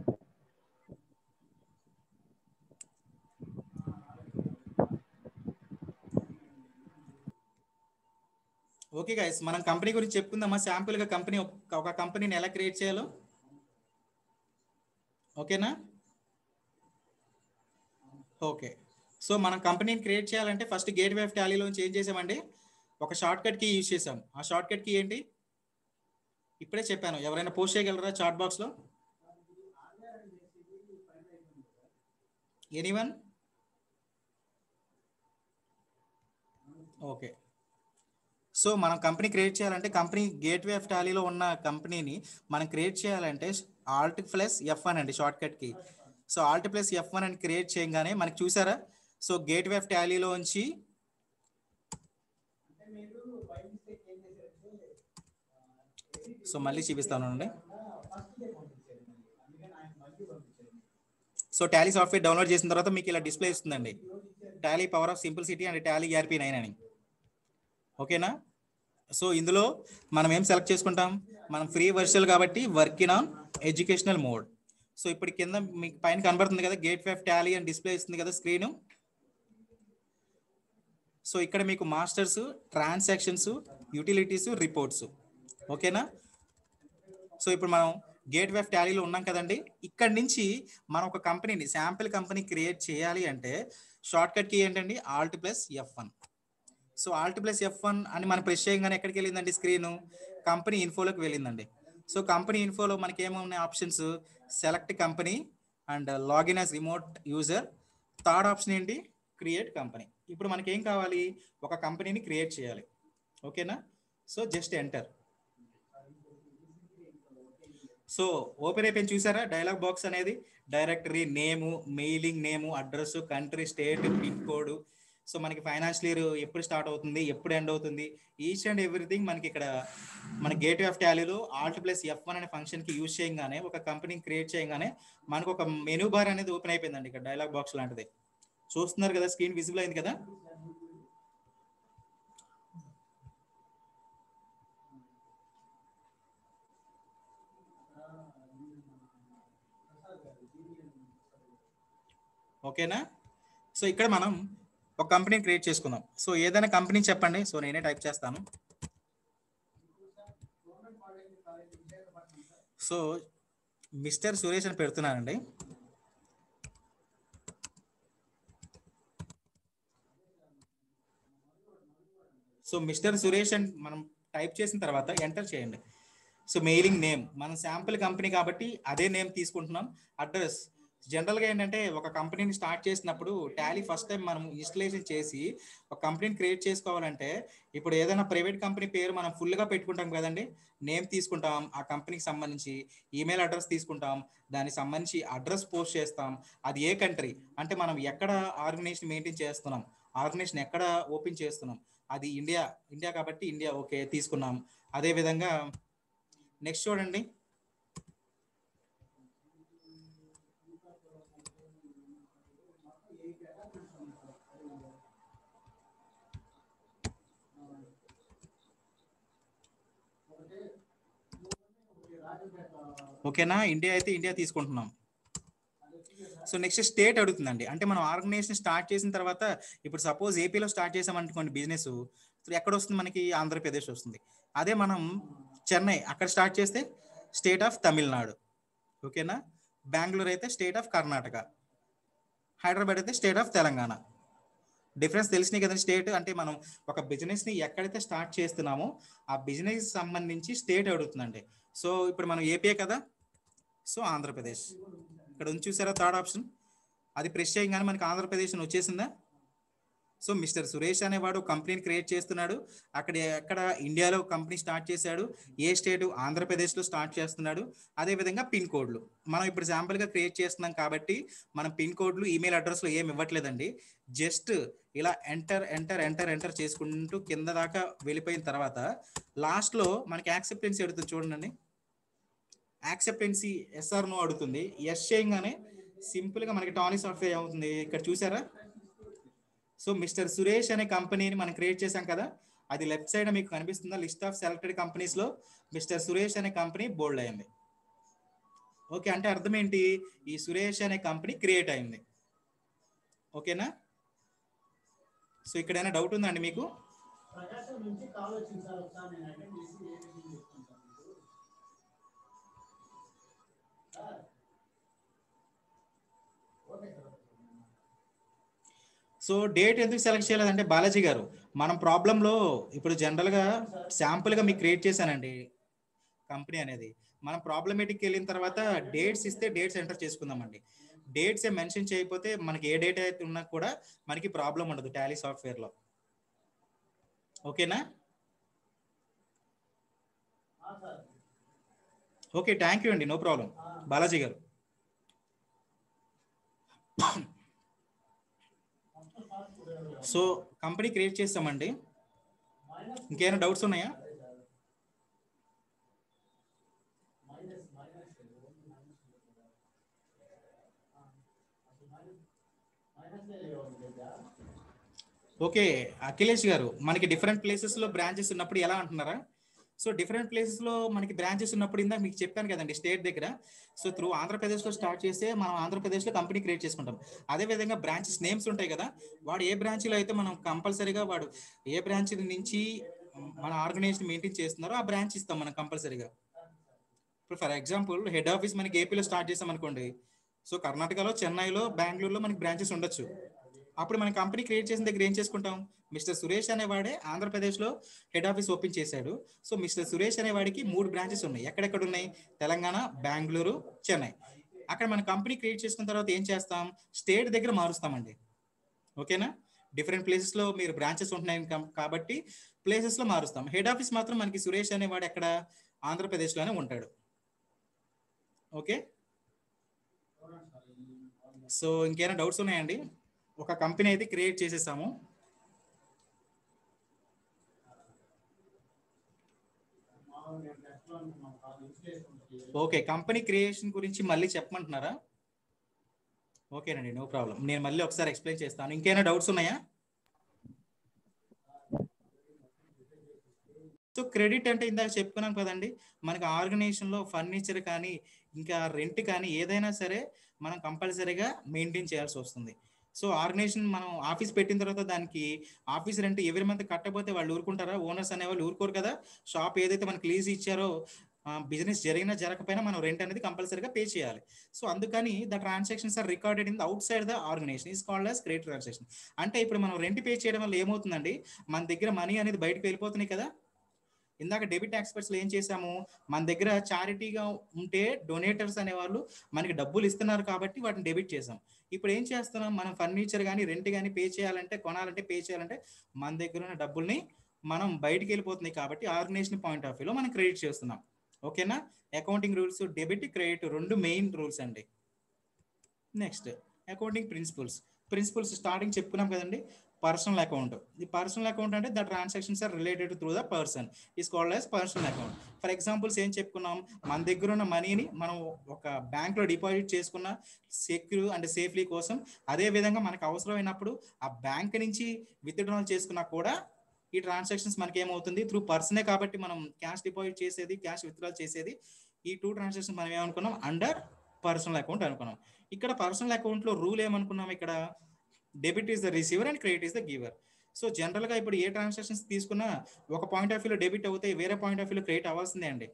Okay guys మనం కంపెనీ గురించి చెప్పుకుందామా శాంపుల్ గా కంపెనీ ఒక కంపెనీని ఎలా క్రియేట్ చేయాలో ఓకేనా ఓకే సో మనం కంపెనీని క్రియేట్ చేయాలంటే ఫస్ట్ గేట్ వే ఆఫ్ టాలీలోంచి ఏం చేసామండి ఒక షార్ట్ కట్ కి యూజ్ చేసాం ఆ షార్ట్ కట్ కి ఏంటి ఇప్పుడే చెప్పాను ఎవరైనా పోస్ట్ చేయగలరా చాట్ బాక్స్ లో ఎనీవన్ ఓకే సో మనం కంపెనీ క్రియేట్ చేయాలంటే కంపెనీ గేట్వే ఆఫ్ టాలీలో ఉన్న కంపెనీని మనం క్రియేట్ చేయాలంటే ఆల్ట్ ప్లస్ ఎఫ్ వన్ అండి షార్ట్ కట్కి so alt plus F one అని క్రియేట్ చేయగానే మనకి చూసారా సో గేట్వే ఆఫ్ టాలీలో ఉంచి సో మళ్ళీ చూపిస్తాను అండి సో టాలీ సాఫ్ట్వేర్ డౌన్లోడ్ చేసిన తర్వాత మీకు ఇలా డిస్ప్లే ఇస్తుందండి Tally power of simplicity and Tally ERP nine అని ఓకేనా సో ఇందులో మనం ఏం సెలెక్ట్ చేసుకుంటాం మనం ఫ్రీ వర్చువల్ కాబట్టి working on educational mode so ఇప్పుడు కింద మీకు పైన కనబడుతుంది కదా గేట్ ఫైవ్ టాలీ అని డిస్ప్లే ఇస్తుంది కదా స్క్రీన్ సో ఇక్కడ మీకు మాస్టర్స్ ట్రాన్సాక్షన్స్ యూటిలిటీస్ రిపోర్ట్స్ ఓకేనా సో ఇప్పుడు మనం గేట్ వెఫ్ టాలీలో ఉన్నాం కదండి ఇక్కడ నుంచి మనం ఒక కంపెనీని శాంపిల్ కంపెనీ క్రియేట్ చేయాలి అంటే షార్ట్ కట్ కీ ఏంటండి alt plus F one so alt plus F one అని మనం ప్రెస్ చేయగానే ఎక్కడికి వెళ్ళిందండి స్క్రీన్ కంపెనీ ఇన్ఫోలోకి వెళ్ళిందండి సో కంపెనీ ఇన్ఫోలో మనకి ఏమున్నాయి options select company and login as remote user third option ఏంటి క్రియేట్ కంపెనీ ఇప్పుడు మనకి ఏం కావాలి ఒక కంపెనీని క్రియేట్ చేయాలి ఓకేనా so just enter so open అయిపోయింది చూసారా డైలాగ్ బాక్స్ అనేది directory name mailing name address country state pin code so మనకి ఫైనాన్షియల్ ఇయర్ ఎప్పుడు స్టార్ట్ అవుతుంది ఎప్పుడు ఎండ్ అవుతుంది ఈచ్ అండ్ ఎవ్రీథింగ్ మనకి ఇక్కడ మన గేట్ ఆఫ్ టాలీలో ఆల్ట్ ప్లస్ ఎఫ్ వన్ అనే ఫంక్షన్కి యూజ్ చేయగానే ఒక కంపెనీని క్రియేట్ చేయగానే మనకు ఒక మెనూ బార్ అనేది ఓపెన్ అయిపోయిందండి ఇక్కడ డైలాగ్ బాక్స్ లాంటిది చూస్తున్నారు కదా స్క్రీన్ విజిబుల్ అయింది కదా ఓకేనా సో ఇక్కడ మనం ఒక కంపెనీని క్రియేట్ చేసుకుందాం సో ఏదైనా కంపెనీ చెప్పండి సో నేనే టైప్ చేస్తాను సో మిస్టర్ సురేష్ అని పెడుతున్నానండి సో మిస్టర్ సురేష్ అని మనం టైప్ చేసిన తర్వాత ఎంటర్ చేయండి సో మెయిలింగ్ నేమ్ మనం శాంపుల్ కంపెనీ కాబట్టి అదే నేమ్ తీసుకుంటున్నాం అడ్రస్ జనరల్గా ఏంటంటే ఒక కంపెనీని స్టార్ట్ చేసినప్పుడు టాలీ ఫస్ట్ టైం మనం ఇన్స్టలేషన్ చేసి ఒక కంపెనీని క్రియేట్ చేసుకోవాలంటే ఇప్పుడు ఏదైనా ప్రైవేట్ కంపెనీ పేరు మనం ఫుల్గా పెట్టుకుంటాం కదండి నేమ్ తీసుకుంటాం ఆ కంపెనీకి సంబంధించి ఈమెయిల్ అడ్రస్ తీసుకుంటాం దానికి సంబంధించి అడ్రస్ పోస్ట్ చేస్తాం అది ఏ కంట్రీ అంటే మనం ఎక్కడ ఆర్గనైజేషన్ మెయింటైన్ చేస్తున్నాం ఆర్గనైజేషన్ ఎక్కడ ఓపెన్ చేస్తున్నాం అది ఇండియా ఇండియా కాబట్టి ఇండియా ఓకే తీసుకున్నాం అదే విధంగా నెక్స్ట్ చూడండి ఓకేనా ఇండియా అయితే ఇండియా తీసుకుంటున్నాం సో నెక్స్ట్ స్టేట్ అడుగుతుందండి అంటే మనం ఆర్గనైజేషన్ స్టార్ట్ చేసిన తర్వాత ఇప్పుడు సపోజ్ ఏపీలో స్టార్ట్ చేసామనుకోండి బిజినెస్ ఎక్కడ వస్తుంది మనకి ఆంధ్రప్రదేశ్ వస్తుంది అదే మనం చెన్నై అక్కడ స్టార్ట్ చేస్తే స్టేట్ ఆఫ్ తమిళనాడు ఓకేనా బెంగళూరు అయితే స్టేట్ ఆఫ్ కర్ణాటక హైదరాబాద్ అయితే స్టేట్ ఆఫ్ తెలంగాణ డిఫరెన్స్ తెలిసినాయి కదండి స్టేట్ అంటే మనం ఒక బిజినెస్ని ఎక్కడైతే స్టార్ట్ చేస్తున్నామో ఆ బిజినెస్ సంబంధించి స్టేట్ అడుగుతుందండి సో ఇప్పుడు మనం ఏపీ కదా సో ఆంధ్రప్రదేశ్ ఇక్కడ ఉంది చూసారా థర్డ్ ఆప్షన్ అది ప్రెస్ చేయగానే మనకి ఆంధ్రప్రదేశ్ అని వచ్చేసిందా సో మిస్టర్ సురేష్ అనేవాడు కంపెనీని క్రియేట్ చేస్తున్నాడు అక్కడ ఎక్కడ ఇండియాలో కంపెనీ స్టార్ట్ చేశాడు ఏ స్టేట్ ఆంధ్రప్రదేశ్లో స్టార్ట్ చేస్తున్నాడు అదే విధంగా పిన్ కోడ్లు మనం ఇప్పుడు శాంపుల్గా క్రియేట్ చేస్తున్నాం కాబట్టి మనం పిన్ కోడ్లు ఈమెయిల్ అడ్రస్లో ఏమి ఇవ్వట్లేదండి జస్ట్ ఇలా ఎంటర్ ఎంటర్ ఎంటర్ ఎంటర్ చేసుకుంటూ కింద దాకా వెళ్ళిపోయిన తర్వాత లాస్ట్లో మనకి యాక్సెప్టెన్సీ అడుగుతుంది చూడండి యాక్సెప్టెన్సీ ఎస్ఆర్ నో అడుగుతుంది ఎస్ చేయగానే సింపుల్గా మనకి టానీ సాఫ్ట్వేర్ ఏమవుతుంది ఇక్కడ చూసారా సో మిస్టర్ సురేష్ అనే కంపెనీని మనం క్రియేట్ చేశాం కదా అది లెఫ్ట్ సైడ్ మీకు కనిపిస్తుందా లిస్ట్ ఆఫ్ సెలెక్టెడ్ కంపెనీస్ లో మిస్టర్ సురేష్ అనే కంపెనీ బోల్డ్ అయింది ఓకే అంటే అర్థం ఏంటి ఈ సురేష్ అనే కంపెనీ క్రియేట్ అయింది ఓకేనా సో ఇక్కడ ఏమైనా డౌట్ ఉందా అండి మీకు ప్రకాశం నుంచి కాల్ వచ్చింది సార్ ఒకసారి నేను అటెండ్ చేసి ఏ విషయం చెప్తాను సార్ మీకు sir okay sir so date ఎందుకు సెలెక్ట్ చేయలేదంటే బాలాజీ గారు మనం ప్రాబ్లంలో ఇప్పుడు జనరల్గా శాంపుల్గా మీకు క్రియేట్ చేశానండి కంపెనీ అనేది మనం ప్రాబ్లమేటిక్ వెళ్ళిన తర్వాత డేట్స్ ఇస్తే డేట్స్ ఎంటర్ చేసుకుందామండి డేట్స్ ఏ మెన్షన్ చేయకపోతే మనకి ఏ డేట్ అయితే ఉన్నా కూడా మనకి ప్రాబ్లం ఉండదు టాలీ సాఫ్ట్వేర్లో ఓకేనా ఆ సార్ ఓకే థ్యాంక్ యూ అండి నో ప్రాబ్లం ఆ, బాలాజీ గారు మొత్తం సార్ ఇప్పుడు సో కంపెనీ క్రియేట్ చేస్తామండి మైనస్ ఇంకేమైనా డౌట్స్ ఉన్నాయా అదే sir minus minus only minus అసలు మైనస్ మైనస్ ఉంది కదా ఓకే అఖిలేష్ గారు మనకి డిఫరెంట్ ప్లేసెస్లో బ్రాంచెస్ ఉన్నప్పుడు ఎలా అంటున్నారా సో డిఫరెంట్ ప్లేసెస్లో మనకి బ్రాంచెస్ ఉన్నప్పుడు ఇందాక మీకు చెప్పాను కదండి స్టేట్ దగ్గర సో త్రూ ఆంధ్రప్రదేశ్లో స్టార్ట్ చేస్తే మనం ఆంధ్రప్రదేశ్లో కంపెనీ క్రియేట్ చేసుకుంటాం అదే విధంగా బ్రాంచెస్ నేమ్స్ ఉంటాయి కదా వాడు ఏ బ్రాంచ్లో అయితే మనం కంపల్సరీగా వాడు ఏ బ్రాంచ్ నుంచి మన ఆర్గనైజేషన్ మెయింటైన్ చేస్తున్నారో ఆ బ్రాంచ్ ఇస్తాం మనం కంపల్సరీగా ఇప్పుడు ఫర్ ఎగ్జాంపుల్ హెడ్ ఆఫీస్ మనకి ఏపీలో స్టార్ట్ చేసాం అనుకోండి సో కర్ణాటకలో చెన్నైలో బెంగళూరులో మనకి బ్రాంచెస్ ఉండొచ్చు అప్పుడు మన కంపెనీ క్రియేట్ చేసిన దగ్గర ఏం చేసుకుంటాం మిస్టర్ సురేష్ అనేవాడే ఆంధ్రప్రదేశ్లో హెడ్ ఆఫీస్ ఓపెన్ చేశాడు సో మిస్టర్ సురేష్ అనేవాడికి మూడు బ్రాంచెస్ ఉన్నాయి ఎక్కడెక్కడ ఉన్నాయి తెలంగాణ బెంగళూరు చెన్నై అక్కడ మన కంపెనీ క్రియేట్ చేసుకున్న తర్వాత ఏం చేస్తాం స్టేట్ దగ్గర మారుస్తామండి ఓకేనా డిఫరెంట్ ప్లేసెస్లో మీరు బ్రాంచెస్ ఉంటున్నాయి కం- కాబట్టి ప్లేసెస్లో మారుస్తాం హెడ్ ఆఫీస్ మాత్రం మనకి సురేష్ అనేవాడు ఎక్కడ ఆంధ్రప్రదేశ్లోనే ఉంటాడు ఓకే సో ఇంకేమైనా డౌట్స్ ఉన్నాయండి ఒక కంపెనీ అయితే క్రియేట్ చేసేసాము మామూలు నేను టెస్ట్ లో అనుకున్నాం కాదు ఇన్స్టేషన్ ఓకే కంపెనీ క్రియేషన్ గురించి మళ్ళీ చెప్పమంటున్నారా ఓకేనండి నో ప్రాబ్లం నేను మళ్ళీ ఒకసారి ఎక్స్ప్లెయిన్ చేస్తాను ఇంకేమైనా డౌట్స్ ఉన్నాయా సో క్రెడిట్ అంటే ఇందాక చెప్పుకున్నాం కదండి మనకి ఆర్గనైజేషన్లో ఫర్నిచర్ కానీ ఇంకా రెంట్ కానీ ఏదైనా సరే మనం కంపల్సరీగా మెయింటైన్ చేయాల్సి వస్తుంది సో ఆర్గనైజేషన్ మనం ఆఫీస్ పెట్టిన తర్వాత దానికి ఆఫీస్ రెంట్ ఎవరి మంత్ కట్టకపోతే వాళ్ళు ఊరుకుంటారా ఓనర్స్ అనేవాళ్ళు ఊరుకోరు కదా షాప్ ఏదైతే మనకి లీజ్ ఇచ్చారో బిజినెస్ జరిగినా జరగకపోయినా మనం రెంట్ అనేది కంపల్సరీగా పే చేయాలి సో అందుకని the transactions are recorded in the outside the organisation is called as credit transaction అంటే ఇప్పుడు మనం రెంట్ పే చేయడం వల్ల ఏమవుతుందండి మన దగ్గర మనీ అనేది బయటకు వెళ్ళిపోతున్నాయి కదా ఇందాక డెబిట్ ఎక్స్పర్ట్స్లో ఏం చేశాము మన దగ్గర చారిటీగా ఉంటే డొనేటర్స్ అనేవాళ్ళు మనకి డబ్బులు ఇస్తున్నారు కాబట్టి వాటిని డెబిట్ చేసాం ఇప్పుడు ఏం చేస్తున్నాం మనం ఫర్నిచర్ కానీ రెంట్ కానీ పే చేయాలంటే కొనాలంటే పే చేయాలంటే మన దగ్గర ఉన్న డబ్బుల్ని మనం బయటికి వెళ్ళిపోతున్నాయి కాబట్టి ఆర్గనైజేషన్ పాయింట్ ఆఫ్ వ్యూలో మనం క్రెడిట్ చేస్తున్నాం ఓకేనా అకౌంటింగ్ రూల్స్ డెబిట్ క్రెడిట్ రెండు మెయిన్ రూల్స్ అండి next accounting principles principles starting చెప్పుకున్నాం కదండి పర్సనల్ అకౌంట్ ఈ పర్సనల్ అకౌంట్ అంటే the transactions are related through the person is called as personal account for examples ఏం చెప్పుకున్నాం మన దగ్గర ఉన్న మనీని మనం ఒక బ్యాంక్లో డిపాజిట్ చేసుకున్న సెక్యూర్ అండ్ సేఫ్లీ కోసం అదే విధంగా మనకు అవసరమైనప్పుడు ఆ బ్యాంక్ నుంచి విత్డ్రాల్ చేసుకున్నా కూడా ఈ ట్రాన్సాక్షన్స్ మనకి ఏమవుతుంది త్రూ పర్సనే కాబట్టి మనం క్యాష్ డిపాజిట్ చేసేది క్యాష్ విత్డ్రాల్ చేసేది ఈ టూ ట్రాన్సాక్షన్స్ మనం ఏమనుకున్నాం అండర్ పర్సనల్ అకౌంట్ అనుకున్నాం ఇక్కడ పర్సనల్ అకౌంట్లో రూల్ ఏమనుకున్నాం ఇక్కడ debit is the receiver and credit is the giver so జనరల్గా ఇప్పుడు ఏ ట్రాన్సాక్షన్స్ తీసుకున్నా ఒక పాయింట్ ఆఫ్ వ్యూలో డెబిట్ అవుతాయి వేరే పాయింట్ ఆఫ్ వ్యూలో క్రెడిట్ అవ్వాల్సిందే అండి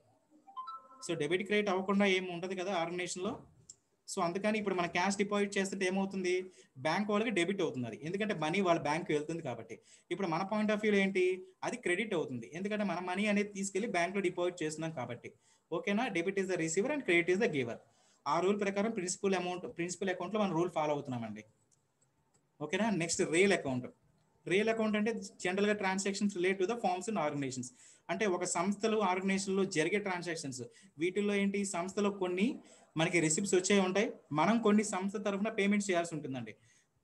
సో డెబిట్ క్రెడిట్ అవ్వకుండా ఏం ఉండదు కదా ఆర్గనైజేషన్లో సో అందుకని ఇప్పుడు మన క్యాష్ డిపాజిట్ చేస్తుంటే ఏమవుతుంది బ్యాంక్ వాళ్ళకి డెబిట్ అవుతుంది అది ఎందుకంటే మనీ వాళ్ళ బ్యాంక్ వెళ్తుంది కాబట్టి ఇప్పుడు మన పాయింట్ ఆఫ్ వ్యూలో ఏంటి అది క్రెడిట్ అవుతుంది ఎందుకంటే మన మనీ అనేది తీసుకెళ్లి బ్యాంక్లో డిపాజిట్ చేస్తున్నాం కాబట్టి ఓకేనా debit is the receiver and credit is the giver ఆ రూల్ ప్రకారం ప్రిన్సిపల్ అమౌంట్ ప్రిన్సిపల్ అకౌంట్లో మనం రూల్ ఫాలో అవుతున్నామండి ఓకేనా next real account real account అంటే జనరల్గా transactions relate to the firms and organisations అంటే ఒక సంస్థలు ఆర్గనైజేషన్లో జరిగే ట్రాన్సాక్షన్స్ వీటిల్లో ఏంటి సంస్థలో కొన్ని మనకి రిసిప్ట్స్ వచ్చే ఉంటాయి మనం కొన్ని సంస్థ తరఫున పేమెంట్ చేయాల్సి ఉంటుందండి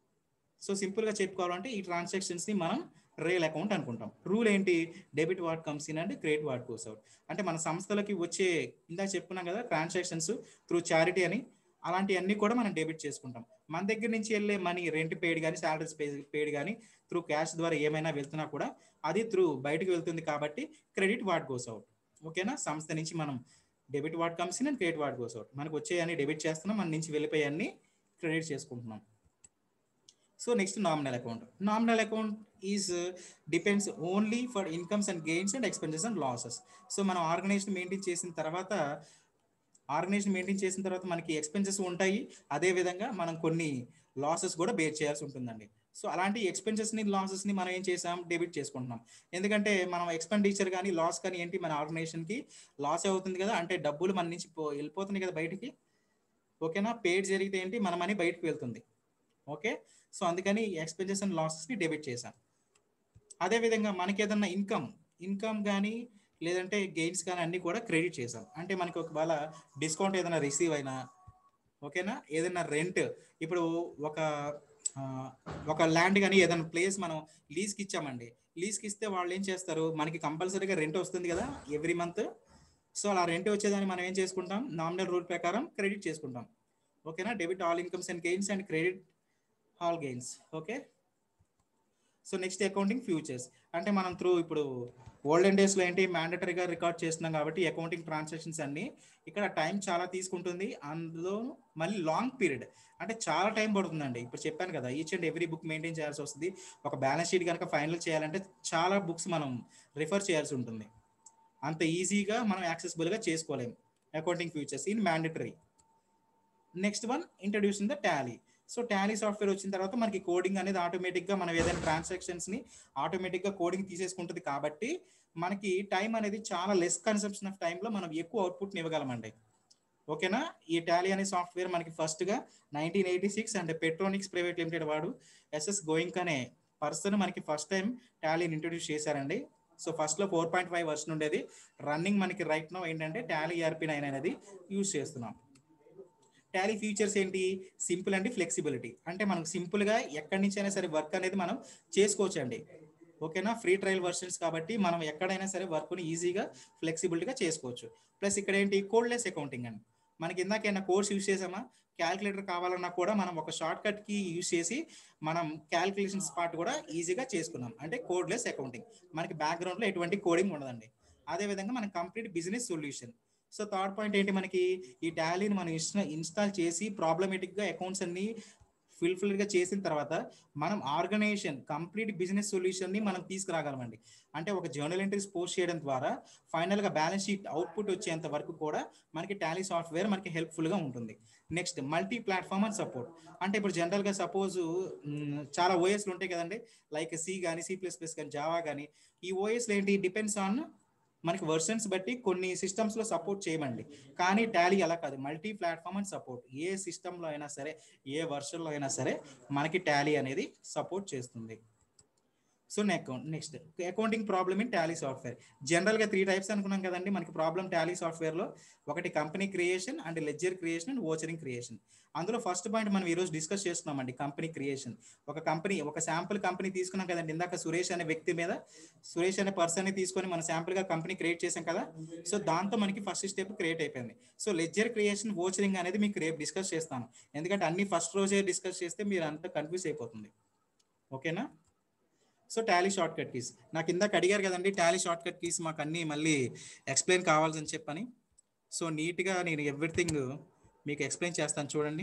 సో సింపుల్గా చెప్పుకోవాలంటే ఈ ట్రాన్సాక్షన్స్ని మనం రియల్ అకౌంట్ అనుకుంటాం రూల్ ఏంటి debit what comes in and credit what goes out అంటే మన సంస్థలకి వచ్చే ఇందాక చెప్పుకున్నాం కదా ట్రాన్సాక్షన్స్ త్రూ చారిటీ అని అలాంటివన్నీ కూడా మనం డెబిట్ చేసుకుంటాం మన దగ్గర నుంచి వెళ్ళే మనీ రెంట్ పేడ్ కానీ శాలరీస్ పేడ్ కానీ త్రూ క్యాష్ ద్వారా ఏమైనా వెళ్తున్నా కూడా అది త్రూ బయటకు వెళ్తుంది కాబట్టి క్రెడిట్ వాట్ గోస్ అవుట్ ఓకేనా సంస్థ నుంచి మనం debit what comes in and credit what goes out మనకు వచ్చేయన్ని డెబిట్ చేస్తున్నాం మన నుంచి వెళ్ళిపోయాన్ని క్రెడిట్ చేసుకుంటున్నాం so next nominal account nominal account is depends only for incomes and gains and expenses and losses so మనం ఆర్గనైజేషన్ మెయింటైన్ చేసిన తర్వాత ఆర్గనైజేషన్ మెయింటైన్ చేసిన తర్వాత మనకి ఎక్స్పెన్సెస్ ఉంటాయి అదే విధంగా మనం కొన్ని లాసెస్ కూడా బేర్ చేయాల్సి ఉంటుందండి సో అలాంటి ఎక్స్పెన్సెస్ని లాసెస్ని మనం ఏం చేసాం డెబిట్ చేసుకుంటున్నాం ఎందుకంటే మనం ఎక్స్పెండిచర్ కానీ లాస్ కానీ ఏంటి మన ఆర్గనైజేషన్కి లాస్ అవుతుంది కదా అంటే డబ్బులు మన నుంచి పో- వెళ్ళిపోతున్నాయి కదా బయటికి ఓకేనా పేడ్ జరిగితే ఏంటి మన మనీ బయటకు వెళ్తుంది ఓకే సో అందుకని ఎక్స్పెన్సెస్ అండ్ లాసెస్ని డెబిట్ చేశాం అదేవిధంగా మనకి ఏదన్నా ఇన్కమ్ ఇన్కమ్ కానీ లేదంటే గెయిన్స్ కానీ అన్ని కూడా క్రెడిట్ చేసాం అంటే మనకి ఒకవేళ డిస్కౌంట్ ఏదైనా రిసీవ్ అయినా ఓకేనా ఏదైనా రెంట్ ఇప్పుడు ఒక ఆ, ఒక ల్యాండ్ కానీ ఏదైనా ప్లేస్ మనం లీజ్కి ఇచ్చామండి లీజ్కి ఇస్తే వాళ్ళు ఏం చేస్తారు మనకి కంపల్సరీగా రెంట్ వస్తుంది కదా ఎవ్రీ మంత్ సో అలా రెంట్ వచ్చేదాన్ని మనం ఏం చేసుకుంటాం నామినల్ రూల్ ప్రకారం క్రెడిట్ చేసుకుంటాం ఓకేనా debit all incomes and gains and credit all gains okay so next accounting futures అంటే మనం త్రూ ఇప్పుడు ఓల్డెన్ డేస్లో ఏంటి మ్యాండటరీగా రికార్డ్ చేస్తున్నాం కాబట్టి అకౌంటింగ్ ట్రాన్సాక్షన్స్ అన్ని ఇక్కడ టైం చాలా తీసుకుంటుంది అందులో మళ్ళీ లాంగ్ పీరియడ్ అంటే చాలా టైం పడుతుందండి ఇప్పుడు చెప్పాను కదా each and every book maintain చేయాల్సి వస్తుంది ఒక బ్యాలెన్స్ షీట్ కనుక ఫైనల్ చేయాలంటే చాలా బుక్స్ మనం రిఫర్ చేయాల్సి ఉంటుంది అంత ఈజీగా మనం యాక్సెసిబుల్గా చేసుకోలేము accounting futures in mandatory next one introducing the Tally so Tally software వచ్చిన తర్వాత మనకి కోడింగ్ అనేది ఆటోమేటిక్గా మనం ఏదైనా ట్రాన్సాక్షన్స్ని ఆటోమేటిక్గా కోడింగ్ తీసేసుకుంటుంది కాబట్టి మనకి టైం అనేది చాలా లెస్ కన్సంప్షన్ ఆఫ్ టైంలో మనం ఎక్కువ అవుట్పుట్ని ఇవ్వగలమండి ఓకేనా ఈ టాలీ అనే సాఫ్ట్వేర్ మనకి ఫస్ట్గా nineteen eighty six and పెట్రోనిక్స్ private limited వాడు ఎస్ఎస్ గోయింగ్ అనే పర్సన్ మనకి ఫస్ట్ టైం టాలీని ఇంట్రొడ్యూస్ చేశారండి సో ఫస్ట్లో ఫోర్ పాయింట్ ఫైవ్ వర్షన్ ఉండేది రన్నింగ్ మనకి రైట్ నో ఏంటంటే టాలీ ఈఆర్పి నైన్ అనేది యూజ్ చేస్తున్నాం టాలీ ఫీచర్స్ ఏంటి సింపుల్ అండ్ ఫ్లెక్సిబిలిటీ అంటే మనం సింపుల్గా ఎక్కడి నుంచి అయినా సరే వర్క్ అనేది మనం చేసుకోవచ్చు అండి ఓకేనా ఫ్రీ ట్రయల్ వర్షన్స్ కాబట్టి మనం ఎక్కడైనా సరే వర్క్ని ఈజీగా ఫ్లెక్సిబిలిటీగా చేసుకోవచ్చు ప్లస్ ఇక్కడ ఏంటి కోడ్లెస్ అకౌంటింగ్ అండి మనకి ఇందాకైనా కోర్స్ యూజ్ చేసామా క్యాలిక్యులేటర్ కావాలన్నా కూడా మనం ఒక షార్ట్ కట్ కి యూజ్ చేసి మనం క్యాలిక్యులేషన్స్ పార్ట్ కూడా ఈజీగా చేసుకున్నాం అంటే కోడ్లెస్ అకౌంటింగ్ మనకి బ్యాక్గ్రౌండ్ లో ఎటువంటి కోడింగ్ ఉండదండి అదే విధంగా మన complete business solution so third point ఏంటి మనకి ఈ టాలీని మనం ఇన్స్టా ఇన్స్టాల్ చేసి ప్రాబ్లమేటిక్ గా అకౌంట్స్ అన్ని ఫుల్ఫిల్ గా చేసిన తర్వాత మనం ఆర్గనైజేషన్ కంప్లీట్ బిజినెస్ సొల్యూషన్ ని మనం తీసుకురాగలమండి అంటే ఒక జర్నల్ ఎంట్రీస్ పోస్ట్ చేయడం ద్వారా ఫైనల్ గా బ్యాలెన్స్ షీట్ అవుట్పుట్ వచ్చేంత వరకు కూడా మనకి టాలీ సాఫ్ట్వేర్ మనకి హెల్ప్ఫుల్ గా ఉంటుంది next multi platform and support అంటే ఇప్పుడు జనరల్ గా సపోజ్ చాలా ఓఎస్లు ఉంటాయి కదండి లైక్ సి కానీ సి ప్లస్ ప్లస్ కానీ జావా కానీ ఈ ఓఎస్లు ఏంటి డిపెండ్స్ ఆన్ మనకి వర్షన్స్ బట్టి కొన్ని సిస్టమ్స్ లో సపోర్ట్ చేయమండి కానీ టాలీ అలా కాదు మల్టీ ప్లాట్ఫామ్ అండ్ సపోర్ట్ ఏ సిస్టమ్ లో అయినా సరే ఏ version లో అయినా సరే మనకి టాలీ అనేది సపోర్ట్ చేస్తుంది so next accounting problem in Tally software general గా త్రీ టైప్స్ అనుకున్నాం కదండి మనకి ప్రాబ్లం టాలీ సాఫ్ట్వేర్ లో ఒకటి company creation and ledger creation and vouchering creation అందులో ఫస్ట్ పాయింట్ మనం ఈ రోజు డిస్కస్ చేస్తున్నామండి కంపెనీ క్రియేషన్ ఒక కంపెనీ ఒక శాంపుల్ కంపెనీ తీసుకున్నాం కదండి ఇందాక సురేష్ అనే వ్యక్తి మీద సురేష్ అనే పర్సన్ ని తీసుకొని మనం శాంపుల్ గా కంపెనీ క్రియేట్ చేసాం కదా సో దాంతో మనకి ఫస్ట్ స్టెప్ క్రియేట్ అయిపోయింది సో లెడ్జర్ క్రియేషన్ ఓచరింగ్ అనేది మీకు రేపు డిస్కస్ చేస్తాను ఎందుకంటే అన్ని ఫస్ట్ రోజే డిస్కస్ చేస్తే మీరు అంతా కన్ఫ్యూజ్ అయిపోతుంది ఓకేనా so Tally short cut keys నాకు ఇందాక అడిగారు కదండి టాలీ షార్ట్ కట్ కీస్ మాకు అన్ని మళ్ళీ ఎక్స్ప్లెయిన్ కావాల్సి చెప్పని సో నీట్గా నేను ఎవ్రీథింగ్ మీకు ఎక్స్ప్లెయిన్ చేస్తాను చూడండి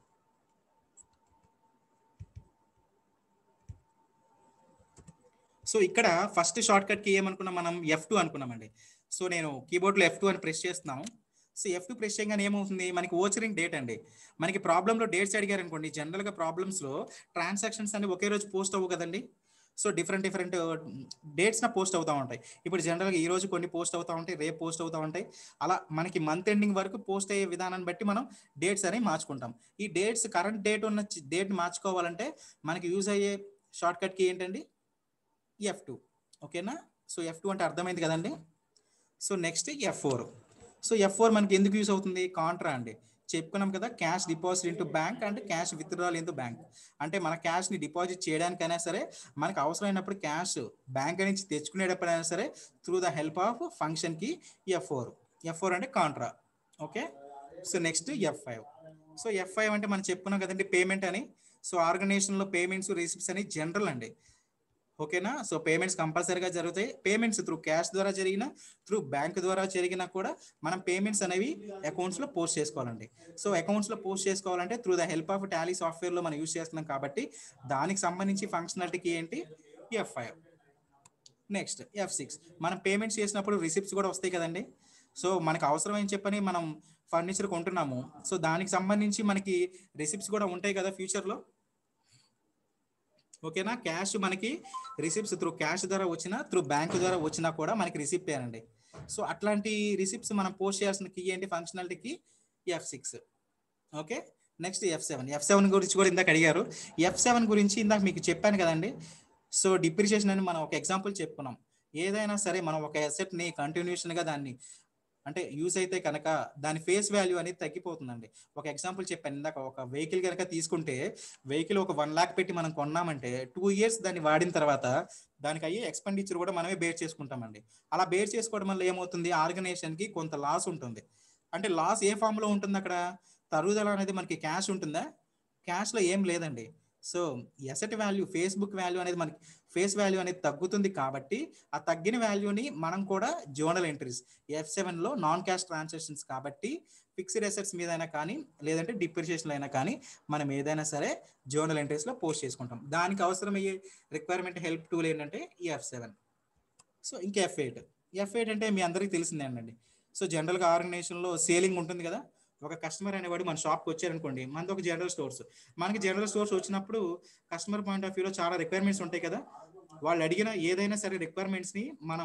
సో ఇక్కడ ఫస్ట్ షార్ట్ కట్ కీ ఏమనుకున్నాం మనం ఎఫ్ టూ అనుకున్నామండి సో నేను కీబోర్డ్లో ఎఫ్ టూ అని ప్రెస్ చేస్తున్నాను సో ఎఫ్ టూ ప్రెస్ చేయగానే ఏమవుతుంది మనకి ఓచరింగ్ డేట్ అండి మనకి ప్రాబ్లంలో డేట్స్ అడిగారు అనుకోండి జనరల్గా ప్రాబ్లమ్స్లో ట్రాన్సాక్షన్స్ అన్ని ఒకే రోజు పోస్ట్ అవ్వు కదండి సో డిఫరెంట్ డిఫరెంట్ డేట్స్న పోస్ట్ అవుతూ ఉంటాయి ఇప్పుడు జనరల్గా ఈ రోజు కొన్ని పోస్ట్ అవుతూ ఉంటాయి రేపు పోస్ట్ అవుతూ ఉంటాయి అలా మనకి మంత్ ఎండింగ్ వరకు పోస్ట్ అయ్యే విధానాన్ని బట్టి మనం డేట్స్ అనేవి మార్చుకుంటాం ఈ డేట్స్ కరెంట్ డేట్ ఉన్న డేట్ మార్చుకోవాలంటే మనకి యూజ్ అయ్యే షార్ట్ కట్కి ఏంటండి ఎఫ్ టూ ఓకేనా సో ఎఫ్ టూ అంటే అర్థమైంది కదండి so next F four so F four మనకి ఎందుకు యూస్ అవుతుంది కాంట్రా అండి చెప్పుకున్నాం కదా cash deposit into bank and cash withdrawal into bank అంటే మన క్యాష్ని డిపాజిట్ చేయడానికైనా సరే మనకు అవసరమైనప్పుడు క్యాష్ బ్యాంక్ నుంచి తెచ్చుకునేటప్పుడైనా సరే త్రూ ద హెల్ప్ ఆఫ్ ఫంక్షన్కి ఎఫ్ ఫోర్ ఎఫ్ ఫోర్ అంటే contra okay so next F five so F five అంటే మనం చెప్పుకున్నాం కదండి పేమెంట్ అని సో ఆర్గనైజేషన్లో పేమెంట్స్ రిసిప్ట్స్ అని జనరల్ అండి ఓకేనా సో పేమెంట్స్ కంపల్సరీగా జరుగుతాయి పేమెంట్స్ త్రూ క్యాష్ ద్వారా జరిగిన త్రూ బ్యాంక్ ద్వారా జరిగినా కూడా మనం పేమెంట్స్ అనేవి అకౌంట్స్లో పోస్ట్ చేసుకోవాలండి సో అకౌంట్స్లో పోస్ట్ చేసుకోవాలంటే through the help of Tally సాఫ్ట్వేర్లో మనం యూస్ చేస్తున్నాం కాబట్టి దానికి సంబంధించి ఫంక్షనాలిటీకి ఏంటి F five next F six మనం పేమెంట్స్ చేసినప్పుడు రిసిప్ట్స్ కూడా వస్తాయి కదండి సో మనకు అవసరమని చెప్పని మనం ఫర్నిచర్ కొంటున్నాము సో దానికి సంబంధించి మనకి రిసిప్ట్స్ కూడా ఉంటాయి కదా ఫ్యూచర్లో ఓకేనా క్యాష్ మనకి రిసిప్ట్స్ త్రూ క్యాష్ ద్వారా వచ్చినా త్రూ బ్యాంక్ ద్వారా వచ్చినా కూడా మనకి రిసిప్ట్ అండి సో అట్లాంటి రిసిప్ట్స్ మనం పోస్ట్ చేయాల్సిన కీ ఏంటి ఫంక్షనాలిటీకి F six okay next F seven F seven గురించి కూడా ఇందాక అడిగారు ఎఫ్ సెవెన్ గురించి ఇందాక మీకు చెప్పాను కదండి సో డిప్రిషియేషన్ అని మనం ఒక ఎగ్జాంపుల్ చెప్పుకున్నాం ఏదైనా సరే మనం ఒక asset ని కంటిన్యూషన్ గా దాన్ని అంటే యూస్ అయితే కనుక దాని ఫేస్ వాల్యూ అనేది తగ్గిపోతుందండి ఒక ఎగ్జాంపుల్ చెప్పాను ఇందాక ఒక వెహికల్ కనుక తీసుకుంటే వెహికల్ ఒక వన్ లాక్ పెట్టి మనం కొన్నామంటే టూ ఇయర్స్ దాన్ని వాడిన తర్వాత దానికి అయ్యే ఎక్స్పెండిచర్ కూడా మనమే బేర్ చేసుకుంటామండి అలా బేర్ చేసుకోవడం వల్ల ఏమవుతుంది ఆర్గనైజేషన్ కి కొంత లాస్ ఉంటుంది అంటే లాస్ ఏ ఫామ్ లో ఉంటుంది అక్కడ తరుగుదల అనేది మనకి క్యాష్ ఉంటుందా క్యాష్ లో ఏం లేదండి so asset value Facebook value అనేది మనకి ఫేస్ వాల్యూ అనేది తగ్గుతుంది కాబట్టి ఆ తగ్గిన వాల్యూని మనం కూడా జోనల్ ఎంట్రీస్ ఎఫ్ సెవెన్ లో నాన్ క్యాష్ ట్రాన్సాక్షన్స్ కాబట్టి ఫిక్స్డ్ అసెట్స్ మీద అయినా కానీ లేదంటే డిప్రిషియేషన్ అయినా కానీ మనం ఏదైనా సరే జోనల్ ఎంట్రీస్ లో పోస్ట్ చేసుకుంటాం దానికి అవసరమయ్యే రిక్వైర్మెంట్ హెల్ప్ టూల్ ఏంటంటే ఈ ఎఫ్ సెవెన్ సో ఇంకా ఎఫ్ ఎయిట్ ఎఫ్ ఎయిట్ అంటే మీ అందరికీ తెలిసిందే అండి సో జనరల్గా ఆర్గనైజేషన్లో సేలింగ్ ఉంటుంది కదా ఒక కస్టమర్ అనేవాడు మన షాప్కి వచ్చారనుకోండి మనది ఒక జనరల్ స్టోర్స్ మనకి జనరల్ స్టోర్స్ వచ్చినప్పుడు కస్టమర్ పాయింట్ ఆఫ్ వ్యూలో చాలా రిక్వైర్మెంట్స్ ఉంటాయి కదా వాళ్ళు అడిగిన ఏదైనా సరే రిక్వైర్మెంట్స్ని మనం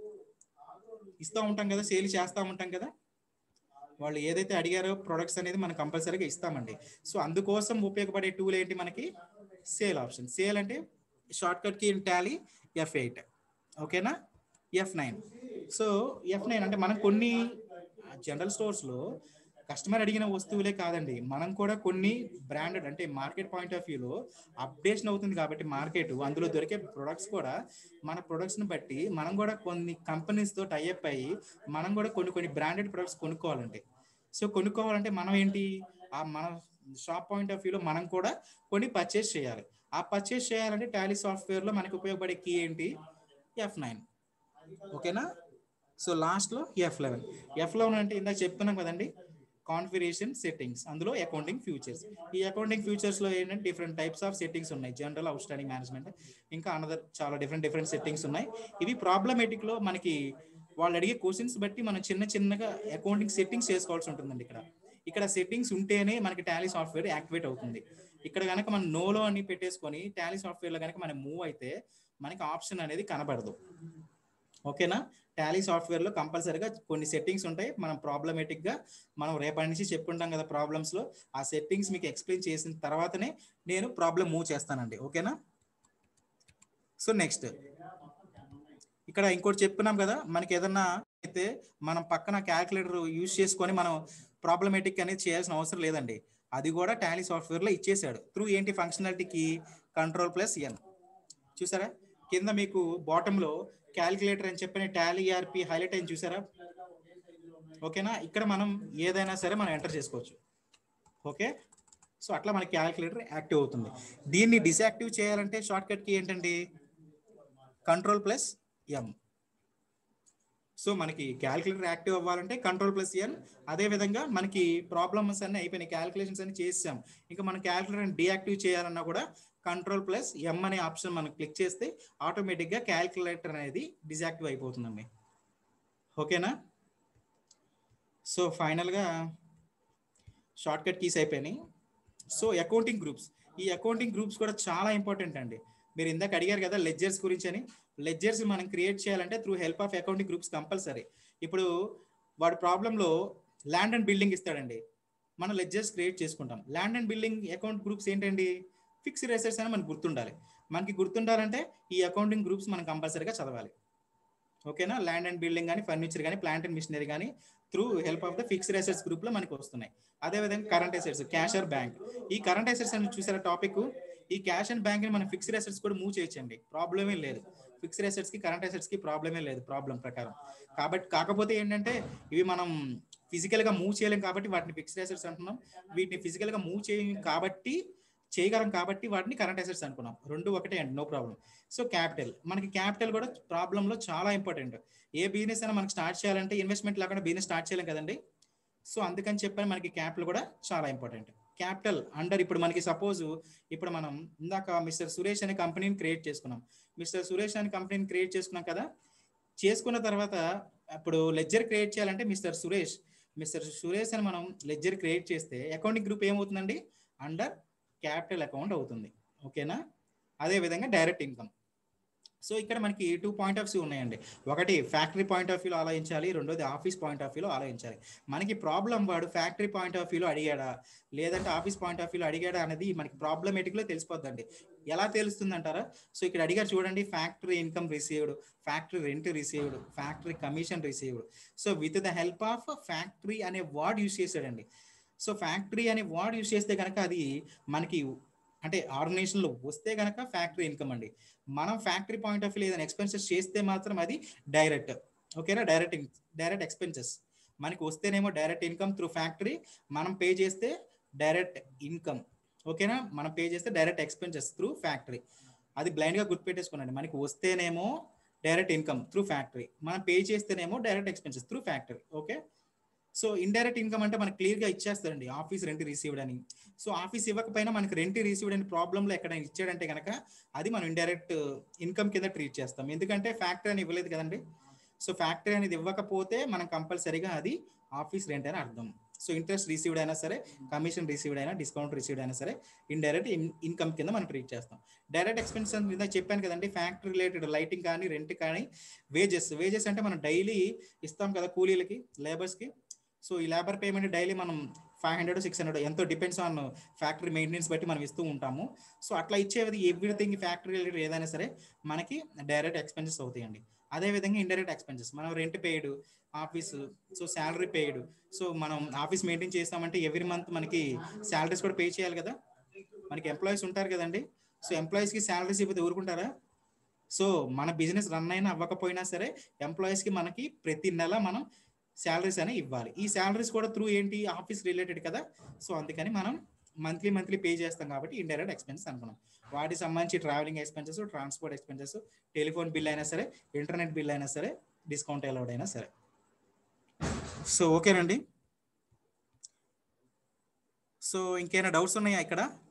ఇస్తూ ఉంటాం కదా సేల్ చేస్తూ ఉంటాం కదా వాళ్ళు ఏదైతే అడిగారో ప్రొడక్ట్స్ అనేది మనం కంపల్సరీగా ఇస్తామండి సో అందుకోసం ఉపయోగపడే టూల్ ఏంటి మనకి సేల్ ఆప్షన్ సేల్ అంటే షార్ట్ కట్ కి టాలీ ఎఫ్ ఎయిట్ ఓకేనా F nine so F nine అంటే మనం కొన్ని జనరల్ స్టోర్స్లో కస్టమర్ అడిగిన వస్తువులే కాదండి మనం కూడా కొన్ని బ్రాండెడ్ అంటే మార్కెట్ పాయింట్ ఆఫ్ వ్యూలో అప్డేషన్ అవుతుంది కాబట్టి మార్కెట్ అందులో దొరికే ప్రొడక్ట్స్ కూడా మన ప్రొడక్ట్స్ని బట్టి మనం కూడా కొన్ని కంపెనీస్తో టైఅప్ అయ్యి మనం కూడా కొన్ని కొన్ని బ్రాండెడ్ ప్రొడక్ట్స్ కొనుక్కోవాలండి సో కొనుక్కోవాలంటే మనం ఏంటి ఆ మన షాప్ పాయింట్ ఆఫ్ వ్యూలో మనం కూడా కొన్ని పర్చేస్ చేయాలి ఆ పర్చేస్ చేయాలంటే టాలీ సాఫ్ట్వేర్లో మనకి ఉపయోగపడే కీ ఏంటి ఎఫ్ నైన్ ఓకేనా సో లాస్ట్లో ఎఫ్ లెవెన్ ఎఫ్ లెవెన్ అంటే ఇందాక చెప్తున్నాం కదండి కాన్ఫిగరేషన్ సెట్టింగ్స్ అందులో అకౌంటింగ్ ఫ్యూచర్స్ ఈ అకౌంటింగ్ ఫ్యూచర్స్ లో ఏంటంటే డిఫరెంట్ టైప్స్ ఆఫ్ సెట్టింగ్స్ ఉన్నాయి జనరల్ అవుట్ స్టాండింగ్ మేనేజ్మెంట్ ఇంకా అనదర్ చాలా డిఫరెంట్ డిఫరెంట్ సెట్టింగ్స్ ఉన్నాయి ఇవి ప్రాబ్లమేటిక్ లో మనకి వాళ్ళు అడిగే క్వశ్చన్స్ బట్టి మనం చిన్న చిన్నగా అకౌంటింగ్ సెట్టింగ్స్ చేసుకోవాల్సి ఉంటుందండి ఇక్కడ ఇక్కడ సెట్టింగ్స్ ఉంటేనే మనకి టాలీ సాఫ్ట్వేర్ యాక్టివేట్ అవుతుంది ఇక్కడ కనుక మనం నోలో అని పెట్టేసుకొని టాలీ సాఫ్ట్వేర్ లో కనుక మనం మూవ్ అయితే మనకి ఆప్షన్ అనేది కనబడదు ఓకేనా టాలీ సాఫ్ట్వేర్ లో కంపల్సరీగా కొన్ని సెట్టింగ్స్ ఉంటాయి మనం ప్రాబ్లమేటిక్ గా మనం రేపటి నుంచి చెప్పుకుంటాం కదా ప్రాబ్లమ్స్ లో ఆ సెట్టింగ్స్ మీకు ఎక్స్ప్లెయిన్ చేసిన తర్వాతనే నేను ప్రాబ్లం మూవ్ చేస్తానండి ఓకేనా సో నెక్స్ట్ ఇక్కడ ఇంకోటి చెప్పుకున్నాం కదా మనకి ఏదన్నా అయితే మనం పక్కన క్యాల్కులేటర్ యూజ్ చేసుకొని మనం ప్రాబ్లమేటిక్ అనేది చేయాల్సిన అవసరం లేదండి అది కూడా టాలీ సాఫ్ట్వేర్ లో ఇచ్చేసాడు త్రూ ఏంటి ఫంక్షనాలిటీకి కంట్రోల్ ప్లస్ ఎన్ చూసారా కింద మీకు బాటమ్ లో క్యాలిక్యులేటర్ అని చెప్పిన టాలీ ఆర్పి హైలైట్ అయింది చూసారా ఓకేనా ఇక్కడ మనం ఏదైనా సరే మనం ఎంటర్ చేసుకోవచ్చు ఓకే సో అట్లా మనకి క్యాలిక్యులేటర్ యాక్టివ్ అవుతుంది దీన్ని డిసాక్టివ్ చేయాలంటే షార్ట్ కట్ కి ఏంటండి కంట్రోల్ ప్లస్ ఎం సో మనకి క్యాలిక్యులేటర్ యాక్టివ్ అవ్వాలంటే కంట్రోల్ ప్లస్ ఎన్ అదే విధంగా మనకి ప్రాబ్లమ్స్ అన్ని అయిపోయినాయి క్యాలిక్యులేషన్స్ అన్ని చేసాం ఇంకా మనం క్యాలిక్యులేటర్ డియాక్టివ్ చేయాలన్నా కూడా కంట్రోల్ ప్లస్ ఎం అనే ఆప్షన్ మనం క్లిక్ చేస్తే ఆటోమేటిక్గా క్యాలిక్యులేటర్ అనేది డిజాక్టివ్ అయిపోతుందండి ఓకేనా సో ఫైనల్గా షార్ట్ కట్ కీస్ అయిపోయినాయి సో అకౌంటింగ్ గ్రూప్స్ ఈ అకౌంటింగ్ గ్రూప్స్ కూడా చాలా ఇంపార్టెంట్ అండి మీరు ఇందాక అడిగారు కదా లెడ్జర్స్ గురించి అని లెడ్జర్స్ మనం క్రియేట్ చేయాలంటే through help of accounting groups compulsory ఇప్పుడు వాడి ప్రాబ్లంలో ల్యాండ్ అండ్ బిల్డింగ్ ఇస్తాడండి మనం లెడ్జర్స్ క్రియేట్ చేసుకుంటాం land and building account groups ఏంటండి ఫిక్స్డ్ అసెట్స్ అని మనకు గుర్తుండాలి మనకి గుర్తుండాలంటే ఈ అకౌంటింగ్ గ్రూప్స్ మనం కంపల్సరీగా చదవాలి ఓకేనా ల్యాండ్ అండ్ బిల్డింగ్ కానీ ఫర్నిచర్ కానీ ప్లాంట్ అండ్ మిషనరీ కానీ through help of the fixed assets group లో మనకి వస్తున్నాయి అదే విధంగా current assets cash or bank ఈ కరెంట్ అసెట్స్ అని చూసారా టాపిక్ ఈ క్యాష్ అండ్ బ్యాంక్ ని మనం ఫిక్స్డ్ అసెట్స్ కూడా మూవ్ చేయొచ్చండి ప్రాబ్లమే లేదు ఫిక్స్డ్ అసెట్స్ కి కరెంట్ అసెట్స్ కి ప్రాబ్లమే లేదు ప్రాబ్లం ప్రకారం కాబట్టి కాకపోతే ఏంటంటే ఇవి మనం ఫిజికల్ గా మూవ్ చేయలేం కాబట్టి వాటిని ఫిక్స్డ్ అసెట్స్ అంటున్నాం వీటిని ఫిజికల్ గా మూవ్ చేయం కాబట్టి చేయగలం కాబట్టి వాటిని కరెంట్ అసెట్స్ అనుకున్నాం రెండు ఒకటే అండి నో ప్రాబ్లం సో క్యాపిటల్ మనకి క్యాపిటల్ కూడా ప్రాబ్లమ్ లో చాలా ఇంపార్టెంట్ ఏ బిజినెస్ అయినా మనకి స్టార్ట్ చేయాలంటే ఇన్వెస్ట్మెంట్ లేకుండా బిజినెస్ స్టార్ట్ చేయలేం కదండి సో అందుకని చెప్పని మనకి క్యాపిటల్ కూడా చాలా ఇంపార్టెంట్ క్యాపిటల్ అండర్ ఇప్పుడు మనకి సపోజ్ ఇప్పుడు మనం ఇందాక మిస్టర్ సురేష్ అనే కంపెనీని క్రియేట్ చేసుకున్నాం మిస్టర్ సురేష్ అనే కంపెనీని క్రియేట్ చేసుకున్నాం కదా చేసుకున్న తర్వాత ఇప్పుడు లెడ్జర్ క్రియేట్ చేయాలంటే మిస్టర్ సురేష్ మిస్టర్ సురేష్ అని మనం లెడ్జర్ క్రియేట్ చేస్తే అకౌంటింగ్ గ్రూప్ ఏమవుతుందండి అండర్ క్యాపిటల్ అకౌంట్ అవుతుంది ఓకేనా అదే విధంగా డైరెక్ట్ ఇన్కమ్ సో ఇక్కడ మనకి టూ పాయింట్ ఆఫ్ వ్యూ ఉన్నాయండి ఒకటి ఫ్యాక్టరీ పాయింట్ ఆఫ్ వ్యూలో ఆలోచించాలి రెండోది ఆఫీస్ పాయింట్ ఆఫ్ వ్యూలో ఆలోచించాలి మనకి ప్రాబ్లం వాడు ఫ్యాక్టరీ పాయింట్ ఆఫ్ వ్యూలో అడిగాడా లేదంటే ఆఫీస్ పాయింట్ ఆఫ్ వ్యూలో అడిగాడా అనేది మనకి ప్రాబ్లమేటిక్లో తెలిసిపోద్దండి ఎలా తెలుస్తుంది అంటారా సో ఇక్కడ అడిగారు చూడండి factory income received factory rent received factory commission received so with the help of factory అనే వర్డ్ యూస్ చేశాడండి సో ఫ్యాక్టరీ అనే వర్డ్ యూస్ చేస్తే కనుక అది మనకి అంటే ఆర్గనైజేషన్లో వస్తే కనుక ఫ్యాక్టరీ ఇన్కమ్ అండి మనం ఫ్యాక్టరీ పాయింట్ ఆఫ్ వ్యూ ఏదైనా ఎక్స్పెన్సెస్ చేస్తే మాత్రం అది డైరెక్ట్ ఓకేనా డైరెక్ట్ డైరెక్ట్ ఎక్స్పెన్సెస్ మనకి వస్తేనేమో డైరెక్ట్ ఇన్కమ్ త్రూ ఫ్యాక్టరీ మనం పే చేస్తే డైరెక్ట్ ఇన్కమ్ ఓకేనా మనం పే చేస్తే డైరెక్ట్ ఎక్స్పెన్సెస్ త్రూ ఫ్యాక్టరీ అది బ్లైండ్గా గుర్తుపెట్టేసుకోనండి మనకి వస్తేనేమో డైరెక్ట్ ఇన్కమ్ త్రూ ఫ్యాక్టరీ మనం పే చేస్తేనేమో direct expenses through factory okay so indirect income అంటే మనకి క్లియర్గా ఇచ్చేస్తారండి ఆఫీస్ రెంట్ రిసీవ్డ్ అని సో ఆఫీస్ ఇవ్వకపోయినా మనకి రెంట్ రిసీవ్డ్ అని ప్రాబ్లంలో ఎక్కడైనా ఇచ్చాడంటే కనుక అది మనం ఇండైరెక్ట్ ఇన్కమ్ కింద ట్రీట్ చేస్తాం ఎందుకంటే ఫ్యాక్టరీ అని ఇవ్వలేదు కదండి సో ఫ్యాక్టరీ అనేది ఇవ్వకపోతే మనం కంపల్సరీగా అది ఆఫీస్ రెంట్ అని అర్థం సో ఇంట్రెస్ట్ రిసీవ్డ్ అయినా సరే కమిషన్ రిసీవ్డ్ అయినా డిస్కౌంట్ రిసీవ్డ్ అయినా సరే ఇండైరెక్ట్ ఇన్కమ్ కింద మనం ట్రీట్ చేస్తాం డైరెక్ట్ ఎక్స్పెన్సెస్ మీద చెప్పాను కదండి ఫ్యాక్టరీ రిలేటెడ్ లైటింగ్ కానీ రెంట్ కానీ వేజెస్ వేజెస్ అంటే మనం డైలీ ఇస్తాం కదా కూలీలకి లేబర్స్కి సో ఈ లేబర్ పేమెంట్ డైలీ మనం ఫైవ్ హండ్రెడ్ సిక్స్ హండ్రెడ్ ఎంతో డిపెండ్స్ ఆన్ ఫ్యాక్టరీ మెయింటెనెన్స్ బట్టి మనం ఇస్తూ ఉంటాము సో అట్లా ఇచ్చేది ఎవ్రీథింగ్ ఫ్యాక్టరీ రిలేటెడ్ ఏదైనా సరే మనకి డైరెక్ట్ ఎక్స్పెన్సెస్ అవుతాయండి అదేవిధంగా ఇండైరెక్ట్ ఎక్స్పెన్సెస్ మనం rent paid office so salary paid so మనం ఆఫీస్ మెయింటైన్ చేస్తామంటే ఎవ్రీ మంత్ మనకి శాలరీస్ కూడా పే చేయాలి కదా మనకి ఎంప్లాయీస్ ఉంటారు కదండి సో ఎంప్లాయీస్కి శాలరీస్ ఇవ్వదు ఊరుకుంటారా సో మన బిజినెస్ రన్ అయినా అవ్వకపోయినా సరే ఎంప్లాయీస్కి మనకి ప్రతి నెల మనం శాలరీస్ అనేవి ఇవ్వాలి ఈ శాలరీస్ కూడా త్రూ ఏంటి ఆఫీస్ రిలేటెడ్ కదా సో అందుకని మనం మంత్లీ మంత్లీ పే చేస్తాం కాబట్టి ఇండైరెక్ట్ ఎక్స్పెన్సెస్ అనుకున్నాం వాటికి సంబంధించి travelling expenses transport expenses telephone bill అయినా సరే ఇంటర్నెట్ బిల్ అయినా సరే డిస్కౌంట్ అలౌడ్ అయినా సరే సో ఓకేనండి సో ఇంకేమైనా డౌట్స్ ఉన్నాయా ఇక్కడ